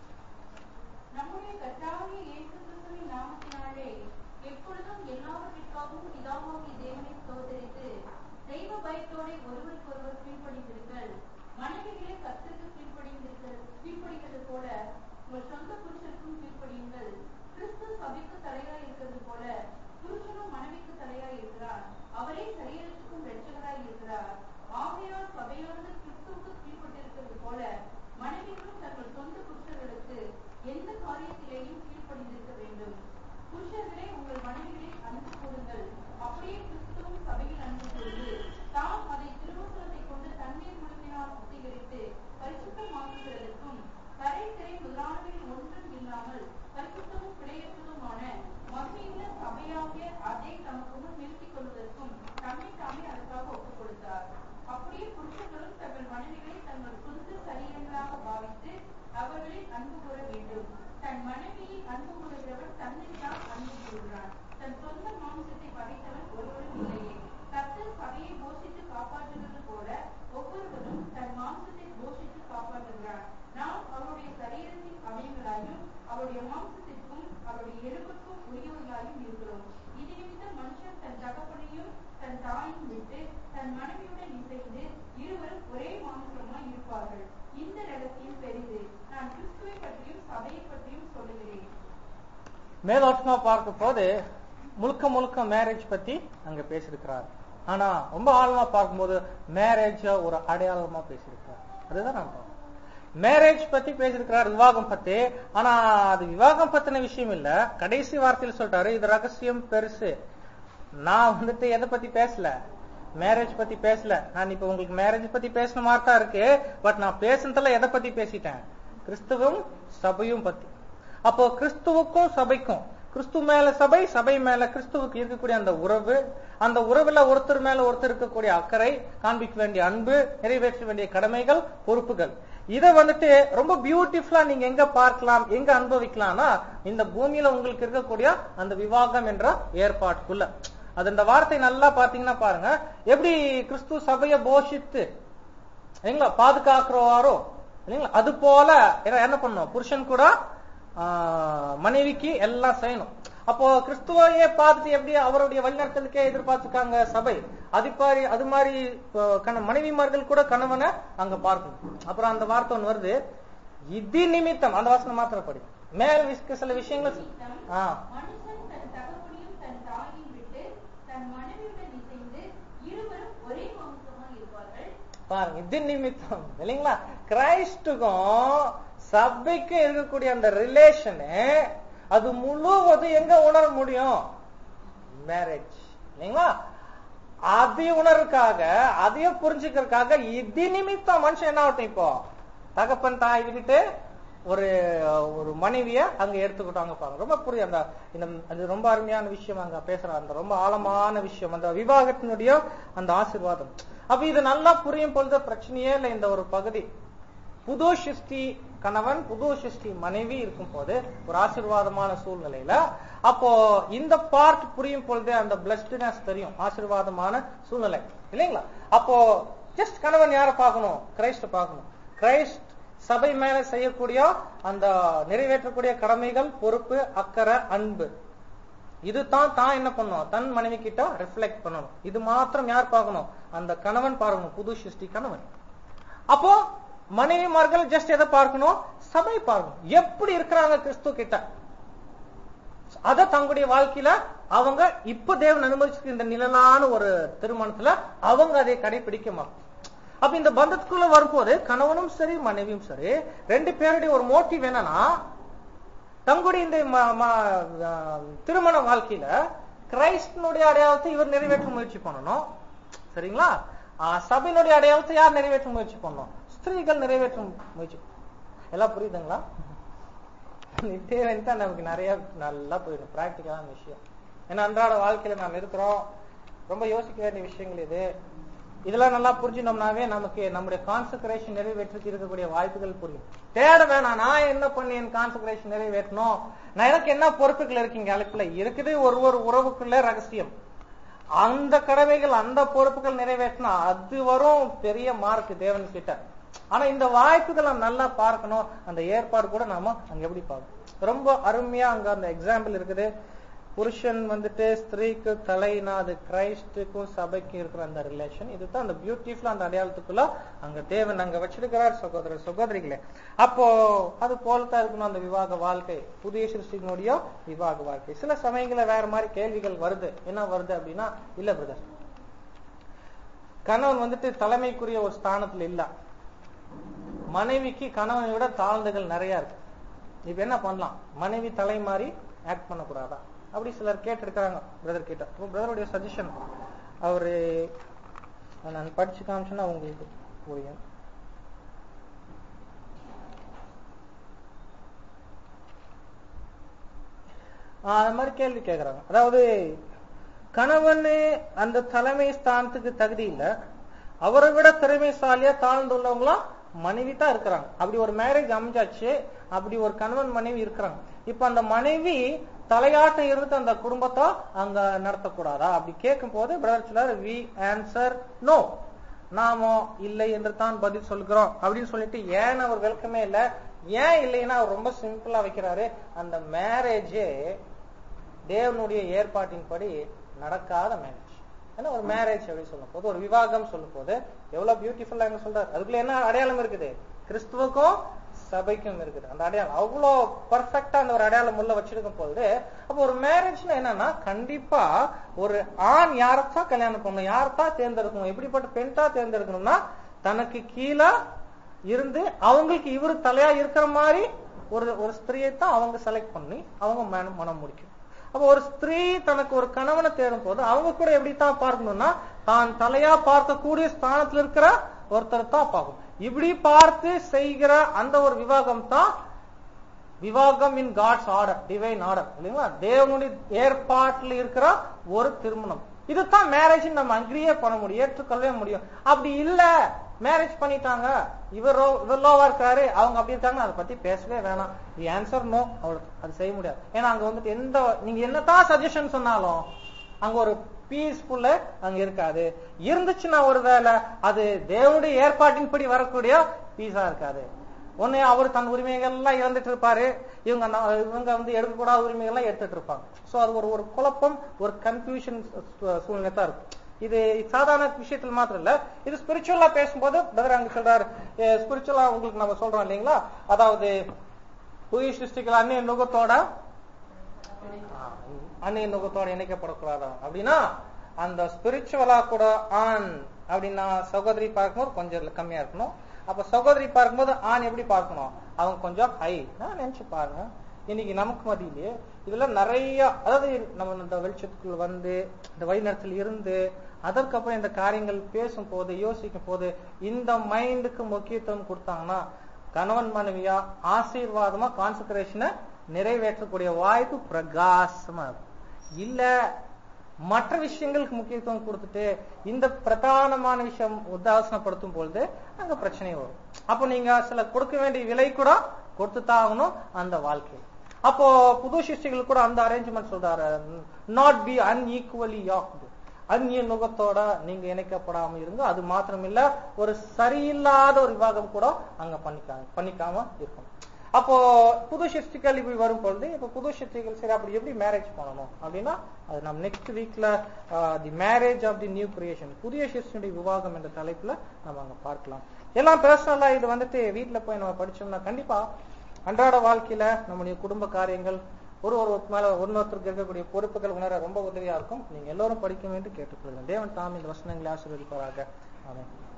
நம்முடைய கர்த்தராகிய இயேசு கிறிஸ்துவின் நாமத்தினாலே எப்பொழுதும் எல்லாவற்றிற்காகவும் பிதாவாகிய தேவனை ஸ்தோத்திரித்து தெய்வ பயத்தோടെ ஒருவருக்கொருவர் கீழ்ப்படிந்திருங்கள் மனைவிகளே கர்த்தருக்கு கீழ்ப்படிந்திருங்கள் கீழ்ப்படிகிறது போல உங்கள் சொந்த புருஷருக்கும் கீழ்ப்படியுங்கள் கிறிஸ்து சபைக்கு தலையாய் இருக்கிறது போல புருஷனும் மனைவிக்கு தலையாய் இருக்கிறார் அவரே சரீரத்துக்கும் இரட்சகராய் இருக்கிறார் ஆகையால் சபையானது கிறிஸ்துவுக்கு கீழ்ப்பட்டிருக்கிறது போல மனைவிகளும் தங்கள் சொந்த புருஷர்களுக்கு எந்த காரியத்திலேயும் கீழ்ப்படிந்திருக்க வேண்டும் புருஷர்களே உங்கள் மனைவிகளை அன்பு கூறுங்கள் அப்படியே கிறிஸ்துவும் சபையில் அன்பு கூர்ந்து தாம் அதை திருவசனத்தை கொண்டு தண்ணீர் முழுக்கினால் சுத்திகரித்து பரிசுத்தமாக்குகிறதற்கும் கரை திரை முதலானவைகள் ஒன்றும் இல்லாமல் பரிசுத்தமும் பிழையற்றதுமான மகிமையுள்ள சபையாகிய அதை தமக்கு முன் நிறுத்திக் கொள்வதற்கும் தம்மை தாமே அதற்காக ஒப்புக் கொடுத்தார் அப்படியே புருஷர்களும் தங்கள் மனைவிகளை தங்கள் சொந்த சரீரங்களாக பாவித்து அவர்களில் அன்பு கூற வேண்டும் தன் மனைவியை அன்பு கூறுகிறவன் தன்னை தான் அன்பு கூறுகிறான் தன் சொந்த மாம்சத்தை படைத்தவன் ஒருவரும் இல்லையே கர்த்தர் சபையை போஷித்து காப்பாற்றுகிறது போல ஒவ்வொருவரும் தன் மாம்சத்தை போஷித்து காப்பாற்றுகிறார் நாம் அவருடைய சரீரத்தின் அவயங்களாயும் அவருடைய மாம்சத்திற்கும் அவருடைய எலும்புக்கும் உரியவர்களாயும் இருக்கிறோம் இது நிமித்தம் மனுஷன் தன் தகப்பனையும் தன் தாயையும் விட்டு தன் மனைவியுடன் இசைந்து இருவரும் ஒரே மாம்சமாய் இருப்பார்கள் இந்த ரகசியம் பெரிது நான் கிறிஸ்துவை பற்றியும் சபையை பற்றியும் சொல்லுகிறேன் மேலோட்டமா பார்க்கும் போது முழுக்க முழுக்க மேரேஜ் பத்தி அங்க பேசியிருக்கிறார் ஆனா ரொம்ப ஆழமா பார்க்கும்போது மேரேஜ் ஒரு அடையாளமா பேசியிருக்கிறார் அதுதான் நான் பார்க்கிறேன். மேரேஜ் பத்தி பேசியிருக்கிறார் விவாகம் பத்தி ஆனா அது விவாகம் பத்தின விஷயம் இல்ல கடைசி வார்த்தையில் சொல்லிட்டாரு இது ரகசியம் பெருசு நான் வந்துட்டு எதை பத்தி பேசல மேரேஜ் பத்தி பேசல நான் இப்ப உங்களுக்கு மேரேஜ் பத்தி பேசின மாதிரி தான் இருக்கு பட் நான் பேசுனதுல எதை பத்தி பேசிட்டேன் கிறிஸ்துவும் சபையும் பத்தி அப்போ கிறிஸ்துவுக்கும் சபைக்கும் கிறிஸ்து மேல சபை சபை மேல கிறிஸ்துவுக்கு இருக்கக்கூடிய அந்த உறவு அந்த உறவுல ஒருத்தர் மேல ஒருத்தர் இருக்கக்கூடிய அக்கறை காண்பிக்க வேண்டிய அன்பு நிறைவேற்ற வேண்டிய கடமைகள் பொறுப்புகள் இதை வந்துட்டு ரொம்ப பியூட்டிஃபுல்லா நீங்க எங்க பார்க்கலாம் எங்க அனுபவிக்கலாம்னா இந்த பூமியில உங்களுக்கு இருக்கக்கூடிய அந்த விவாகம் என்ற ஏற்பாட்டுக்குள்ள அது இந்த வார்த்தை நல்லா பாத்தீங்கன்னா பாருங்க எப்படி கிறிஸ்து சபையை போஷித்து இல்லைங்களா பாதுகாக்கிறவாரோ இல்லைங்களா அது போல என்ன- என்ன பண்ணும் புருஷன் கூட ஆஹ், மனைவிக்கு எல்லாம் செய்யணும் அப்போ கிறிஸ்துவையே பார்த்துட்டு எப்படி அவருடைய வழிநடத்தலுக்கே எதிர்பார்த்துக்காங்க சபை அது மாதிரி அது மாதிரி இப்போ கண- மனைவிமார்கள் கூட கணவனை அங்க பார்க்கணும் அப்புறம் அந்த வார்த்தை ஒண்ணு வருது இது நிமித்தம் அந்த வாசனை மாத்திரம் படி மேல் விஷ- சில விஷயங்கள் நிமித்தம் ஆ மனுஷன் தன் தகப்பனையும் தன் தாயையும் விட்டு தன் மனைவியுடன் இசைந்து இருவரும் ஒரே மாம்சமாய் இருப்பார்கள் பாருங்க இது நிமித்தம் இல்லைங்களா கிரைஸ்டுக்கும் சபைக்கு இருக்கக்கூடிய அந்த ரிலேஷனு அது முழுவதும் எங்க உணர முடியும் மேரேஜ் இல்லைங்களா அதையும் உணர்றதுக்காக அதையும் புரிஞ்சுக்கிறதுக்காக இது நிமித்தம் மனுஷன் என்ன ஆகட்டும் இப்போ தகப்பன் தாய் விட்டுட்டு ஒரு ஒரு மனைவிய அங்க எடுத்துக்கிட்டாங்க பாருங்க ரொம்ப புரியும் அந்த இந்த அது ரொம்ப அருமையான விஷயம் அங்க பேசுற அந்த ரொம்ப ஆழமான விஷயம் அந்த விவாகத்தினுடைய அந்த ஆசீர்வாதம் அப்ப இது நல்லா புரியும் பொழுது பிரச்சனையே இல்லை இந்த ஒரு பகுதி புது சிருஷ்டி கணவன் புது சிருஷ்டி மனைவி இருக்கும் போது ஒரு ஆசீர்வாதமான சூழ்நிலையில அப்போ இந்த பார்ட் புரியும் பொழுது அந்த பிளஸ்ட்னஸ் தெரியும் ஆசீர்வாதமான சூழ்நிலை இல்லைங்களா அப்போ ஜஸ்ட் கணவன் யாரை பார்க்கணும் கிரைஸ்ட பார்க்கணும் கிரைஸ்ட் சபை மேல செய்யக்கூடிய அந்த நிறைவேற்றக்கூடிய கடமைகள் பொறுப்பு அக்கறை அன்பு இது தான் தான் என்ன பண்ணும் தன் மனைவி கிட்ட ரிஃப்ளெக்ட் பண்ணணும் இது மாத்திரம் யார் பார்க்கணும் அந்த கணவன் பார்க்கணும் புது சிருஷ்டி கணவன் அப்போ மனைவிமார்கள் ஜஸ்ட் எதை பார்க்கணும் சபை பார்க்கணும் எப்படி இருக்கிறாங்க கிறிஸ்து கிட்ட அத தங்களுடைய வாழ்க்கையில அவங்க இப்ப தேவன் அனுமதிச்சிருக்க இந்த நிழலான ஒரு திருமணத்துல அவங்க அதை கடைபிடிக்க மாட்டாங்க அப்ப இந்த பந்தத்துக்குள்ள வரும்போது கணவனும் சரி மனைவியும் சரி ரெண்டு பேருடைய ஒரு மோட்டிவ் என்னன்னா தங்களுடைய இந்த ம- ம- ஆஹ் திருமண வாழ்க்கையில கிரைஸ்டனுடைய அடையாளத்தை இவர் நிறைவேற்ற முயற்சி பண்ணணும் சரிங்களா ஆஹ் சபையினுடைய அடையாளத்தை யார் நிறைவேற்ற முயற்சி பண்ணணும் ஸ்திரீகள் நிறைவேற்ற முயற்சி எல்லாம் புரியுதுங்களா இப்படியே வந்துட்டா நமக்கு நிறைய நல்லா போயிடும் பிராக்டிக்கலான விஷயம் ஏன்னா அன்றாட வாழ்க்கையில நாம் இருக்கிறோம் ரொம்ப யோசிக்க வேண்டிய விஷயங்கள் இது இதெல்லாம் நல்லா புரிஞ்சினோம்னாவே நமக்கு நம்முடைய கான்சன்ட்ரேஷன் நிறைவேற்றுக்கு இருக்கக்கூடிய வாய்ப்புகள் புரியும் தேட வேணாம் நான் என்ன பண்ணி என் கான்சன்ட்ரேஷன் நிறைவேற்றணும் நான் எனக்கு என்ன பொறுப்புகள் இருக்கீங்க அழைப்புல இருக்குது ஒரு ஒரு உறவுக்குள்ள ரகசியம் அந்த கடமைகள் அந்த பொறுப்புகள் நிறைவேற்றினா அது வரும் பெரிய மார்க் தேவன் கிட்ட ஆனா இந்த வாய்ப்புகள் நம்ம நல்லா பார்க்கணும் அந்த ஏற்பாடு கூட நாம அங்க எப்படி பார்க்கணும் ரொம்ப அருமையா அங்க அந்த எக்ஸாம்பிள் இருக்குது புருஷன் வந்துட்டு ஸ்திரீக்கு தலைனா அது கிரைஸ்டுக்கும் சபைக்கும் இருக்கிற அந்த ரிலேஷன் இதுதான் அந்த பியூட்டிஃபுல் அந்த அடையாளத்துக்குள்ள அங்க தேவன் அங்க வச்சிருக்கிறார் சகோதர சகோதரிகளே அப்போ அது போலத்தான் இருக்கணும் அந்த விவாக வாழ்க்கை புதிய சிருஷ்டினுடைய விவாக வாழ்க்கை சில சமயங்கள வேற மாதிரி கேள்விகள் வருது என்ன வருது அப்படின்னா இல்ல பிரதர் கணவன் வந்துட்டு தலைமைக்குரிய ஒரு ஸ்தானத்துல இல்ல மனைவிக்கு கணவனை விட தாழ்ந்துகள் நிறைய இருக்கு இப்ப என்ன பண்ணலாம் மனைவி தலை மாறி ஆக்ட் பண்ணக்கூடாதா அப்படி சிலர் கேட்டிருக்கிறாங்க பிரதர் கிட்ட பிரதருடைய சஜஷன் அவரு நான் படிச்சு காமிச்சேன்னா உங்களுக்கு புரியும் ஆஹ் அது மாதிரி கேள்வி கேக்குறாங்க அதாவது கணவன் அந்த தலைமை ஸ்தானத்துக்கு தகுதி இல்ல அவரை விட திறமைசாலியா தாழ்ந்துள்ளவங்களாம் மனைவி தான் இருக்கிறாங்க அப்படி ஒரு மேரேஜ் அமைஞ்சாச்சு அப்படி ஒரு கணவன் மனைவி இருக்கிறாங்க இப்ப அந்த மனைவி தலையாட்டம் இருந்து அந்த குடும்பத்தை அங்க நடத்தக்கூடாதா அப்படி கேட்கும் போது பிரதர் சொல்லார் வி ஆன்சர் நோ நாமோ இல்லை என்று தான் பதில் சொல்கிறோம் அப்படின்னு சொல்லிட்டு ஏன் அவர் விளக்கமே இல்ல ஏன் இல்லைன்னா அவர் ரொம்ப சிம்பிளா வைக்கிறாரு அந்த மேரேஜே தேவனுடைய ஏற்பாட்டின்படி நடக்காத மேரேஜ் ஏன்னா ஒரு மேரேஜ் அப்படின்னு சொல்லும் போது ஒரு விவாகம் சொல்லும் போது எவ்வளவு பியூட்டிஃபுல்லா எங்க சொல்றாரு அதுக்குள்ள என்ன அடையாளம் இருக்குது கிறிஸ்துவுக்கும் சபைக்கும் இருக்குது அந்த அடையாளம் அவ்வளோ பர்ஃபெக்டா அந்த ஒரு அடையாளம் உள்ள வச்சிருக்கும் போது அப்போ ஒரு மேரேஜ்ல என்னன்னா கண்டிப்பா ஒரு ஆண் யாரத்தான் கல்யாணம் பண்ணணும் யாரத்தான் தேர்ந்தெடுக்கணும் எப்படிப்பட்ட பெண் தான் தேர்ந்தெடுக்கணும்னா தனக்கு கீழே இருந்து அவங்களுக்கு இவரு தலையா இருக்கிற மாதிரி ஒரு ஒரு ஸ்திரியை தான் அவங்க செலக்ட் பண்ணி அவங்க மனம் மனம் முடிக்கும் அப்ப ஒரு ஸ்திரீ தனக்கு ஒரு கணவனை தேடும் போது அவங்க கூட எப்படி தான் பார்க்கணும்னா தான் தலையா பார்க்கக்கூடிய ஸ்தானத்துல இருக்கிற ஒருத்தர் தான் பார்க்கணும் இப்படி பார்த்து செய்கிற அந்த ஒரு விவாகம் தான் விவாகம் in God's order divine order இல்லைங்களா தேவனுடைய ஏற்பாட்டில் இருக்கிற ஒரு திருமணம் இதுதான் மேரேஜ் நம்ம அக்ரியே பண்ண முடியும் ஏற்றுக்கொள்ளவே முடியும் அப்படி இல்ல மேரேஜ் பண்ணிட்டாங்க இவர் இவர் லோவா இருக்காரு அவங்க அப்படி இருக்காங்க அதை பத்தி பேசவே வேணாம் தி ஆன்சர் நோ அவ்வளவு அது செய்ய முடியாது ஏன்னா அங்க வந்துட்டு எந்த நீங்க என்னதான் சஜஷன் சொன்னாலும் அங்க ஒரு பீஸ்ஃபுல்ல அங்க இருக்காது இருந்துச்சுன்னா ஒரு வேலை அது தேவனுடைய ஏற்பாட்டின்படி வரக்கூடிய பீஸா இருக்காது ஒண்ணு அவர் தன் உரிமைகள் எல்லாம் இழந்துட்டு இருப்பாரு இவங்க நா- இவங்க வந்து எடுக்கக்கூடாத உரிமைகள் எல்லாம் எடுத்துட்டு இருப்பாங்க சோ அது ஒரு ஒரு குழப்பம் ஒரு கன்ஃபியூஷன் சூழ்நிலை தான் இருக்கும் இது சாதாரண விஷயத்துல மாத்திரம் இல்ல இது ஸ்பிரிச்சுவலா பேசும்போது பிரதர் அங்க சொல்றாரு ஸ்பிரிச்சுவலா உங்களுக்கு நம்ம சொல்றோம் இல்லைங்களா அதாவது புதிய சிருஷ்டிகள் அந்நிய நுகத்தோட அந்நிய நுகத்தோட இணைக்கப்படக்கூடாதா அப்படின்னா அந்த ஸ்பிரிச்சுவலா கூட ஆண் அப்படின்னா சகோதரி பார்க்கும்போது கொஞ்சம் கம்மியா இருக்கணும் அப்ப சகோதரி பார்க்கும்போது ஆண் எப்படி பார்க்கணும் அவங்க கொஞ்சம் ஹை நினைச்சு பாருங்க இன்னைக்கு நமக்கு மத்தியிலே இதெல்லாம் நிறைய அதாவது நம்ம இந்த வெளிச்சத்துக்குள்ள வந்து இந்த வழிநடத்தில் இருந்து அதற்கப்புறம் இந்த காரியங்கள் பேசும் போது யோசிக்கும் போது இந்த மைண்டுக்கு முக்கியத்துவம் கொடுத்தாங்கன்னா கணவன் மனைவியா ஆசீர்வாதமா கான்சன்ட்ரேஷனை நிறைவேற்றக்கூடிய வாய்ப்பு பிரகாசமா இருக்கும் இல்ல மற்ற விஷயங்களுக்கு முக்கியத்துவம் கொடுத்துட்டு இந்த பிரதானமான விஷயம் உதாசனப்படுத்தும் பொழுது அங்க பிரச்சனை வரும் அப்போ நீங்க சில கொடுக்க வேண்டிய விலை கூட கொடுத்துதான் ஆகணும் அந்த வாழ்க்கை அப்போ புது சிருஷ்டிகள் கூட அந்த அரேஞ்ச்மெண்ட் சொல்றாரு நாட் பி அன்ஈக்குவலி யாக்டு அந்நிய நுகத்தோட நீங்க இணைக்கப்படாம இருங்க அது மாத்திரம் இல்ல ஒரு சரியில்லாத ஒரு விவாகம் கூட அங்க பண்ணிக்காம பண்ணிக்காம இருக்கணும் அப்போ புது சிருஷ்டிகள் இப்படி வரும் பொழுது இப்ப புது சிருஷ்டிகள் சரி அப்படி எப்படி மேரேஜ் பண்ணணும் அப்படின்னா அது நம்ம நெக்ஸ்ட் வீக்ல the marriage of the new creation புதிய சிருஷ்டியுடைய விவாகம் என்ற தலைப்புல நம்ம அங்க பார்க்கலாம் எல்லாம் பர்சனலா இது வந்துட்டு வீட்ல போய் நம்ம படிச்சோம்னா கண்டிப்பா அன்றாட வாழ்க்கையில நம்முடைய குடும்ப காரியங்கள் ஒரு ஒரு மேல ஒன்னொருத்தருக்கு இருக்கக்கூடிய பொறுப்புகள் உணர ரொம்ப உதவியா இருக்கும் நீங்க எல்லாரும் படிக்க வேண்டும் கேட்டுக்கொள்ளுங்க தேவன் தாம் இந்த வசனங்களை ஆசீர்வதிப்பாராக ஆமென்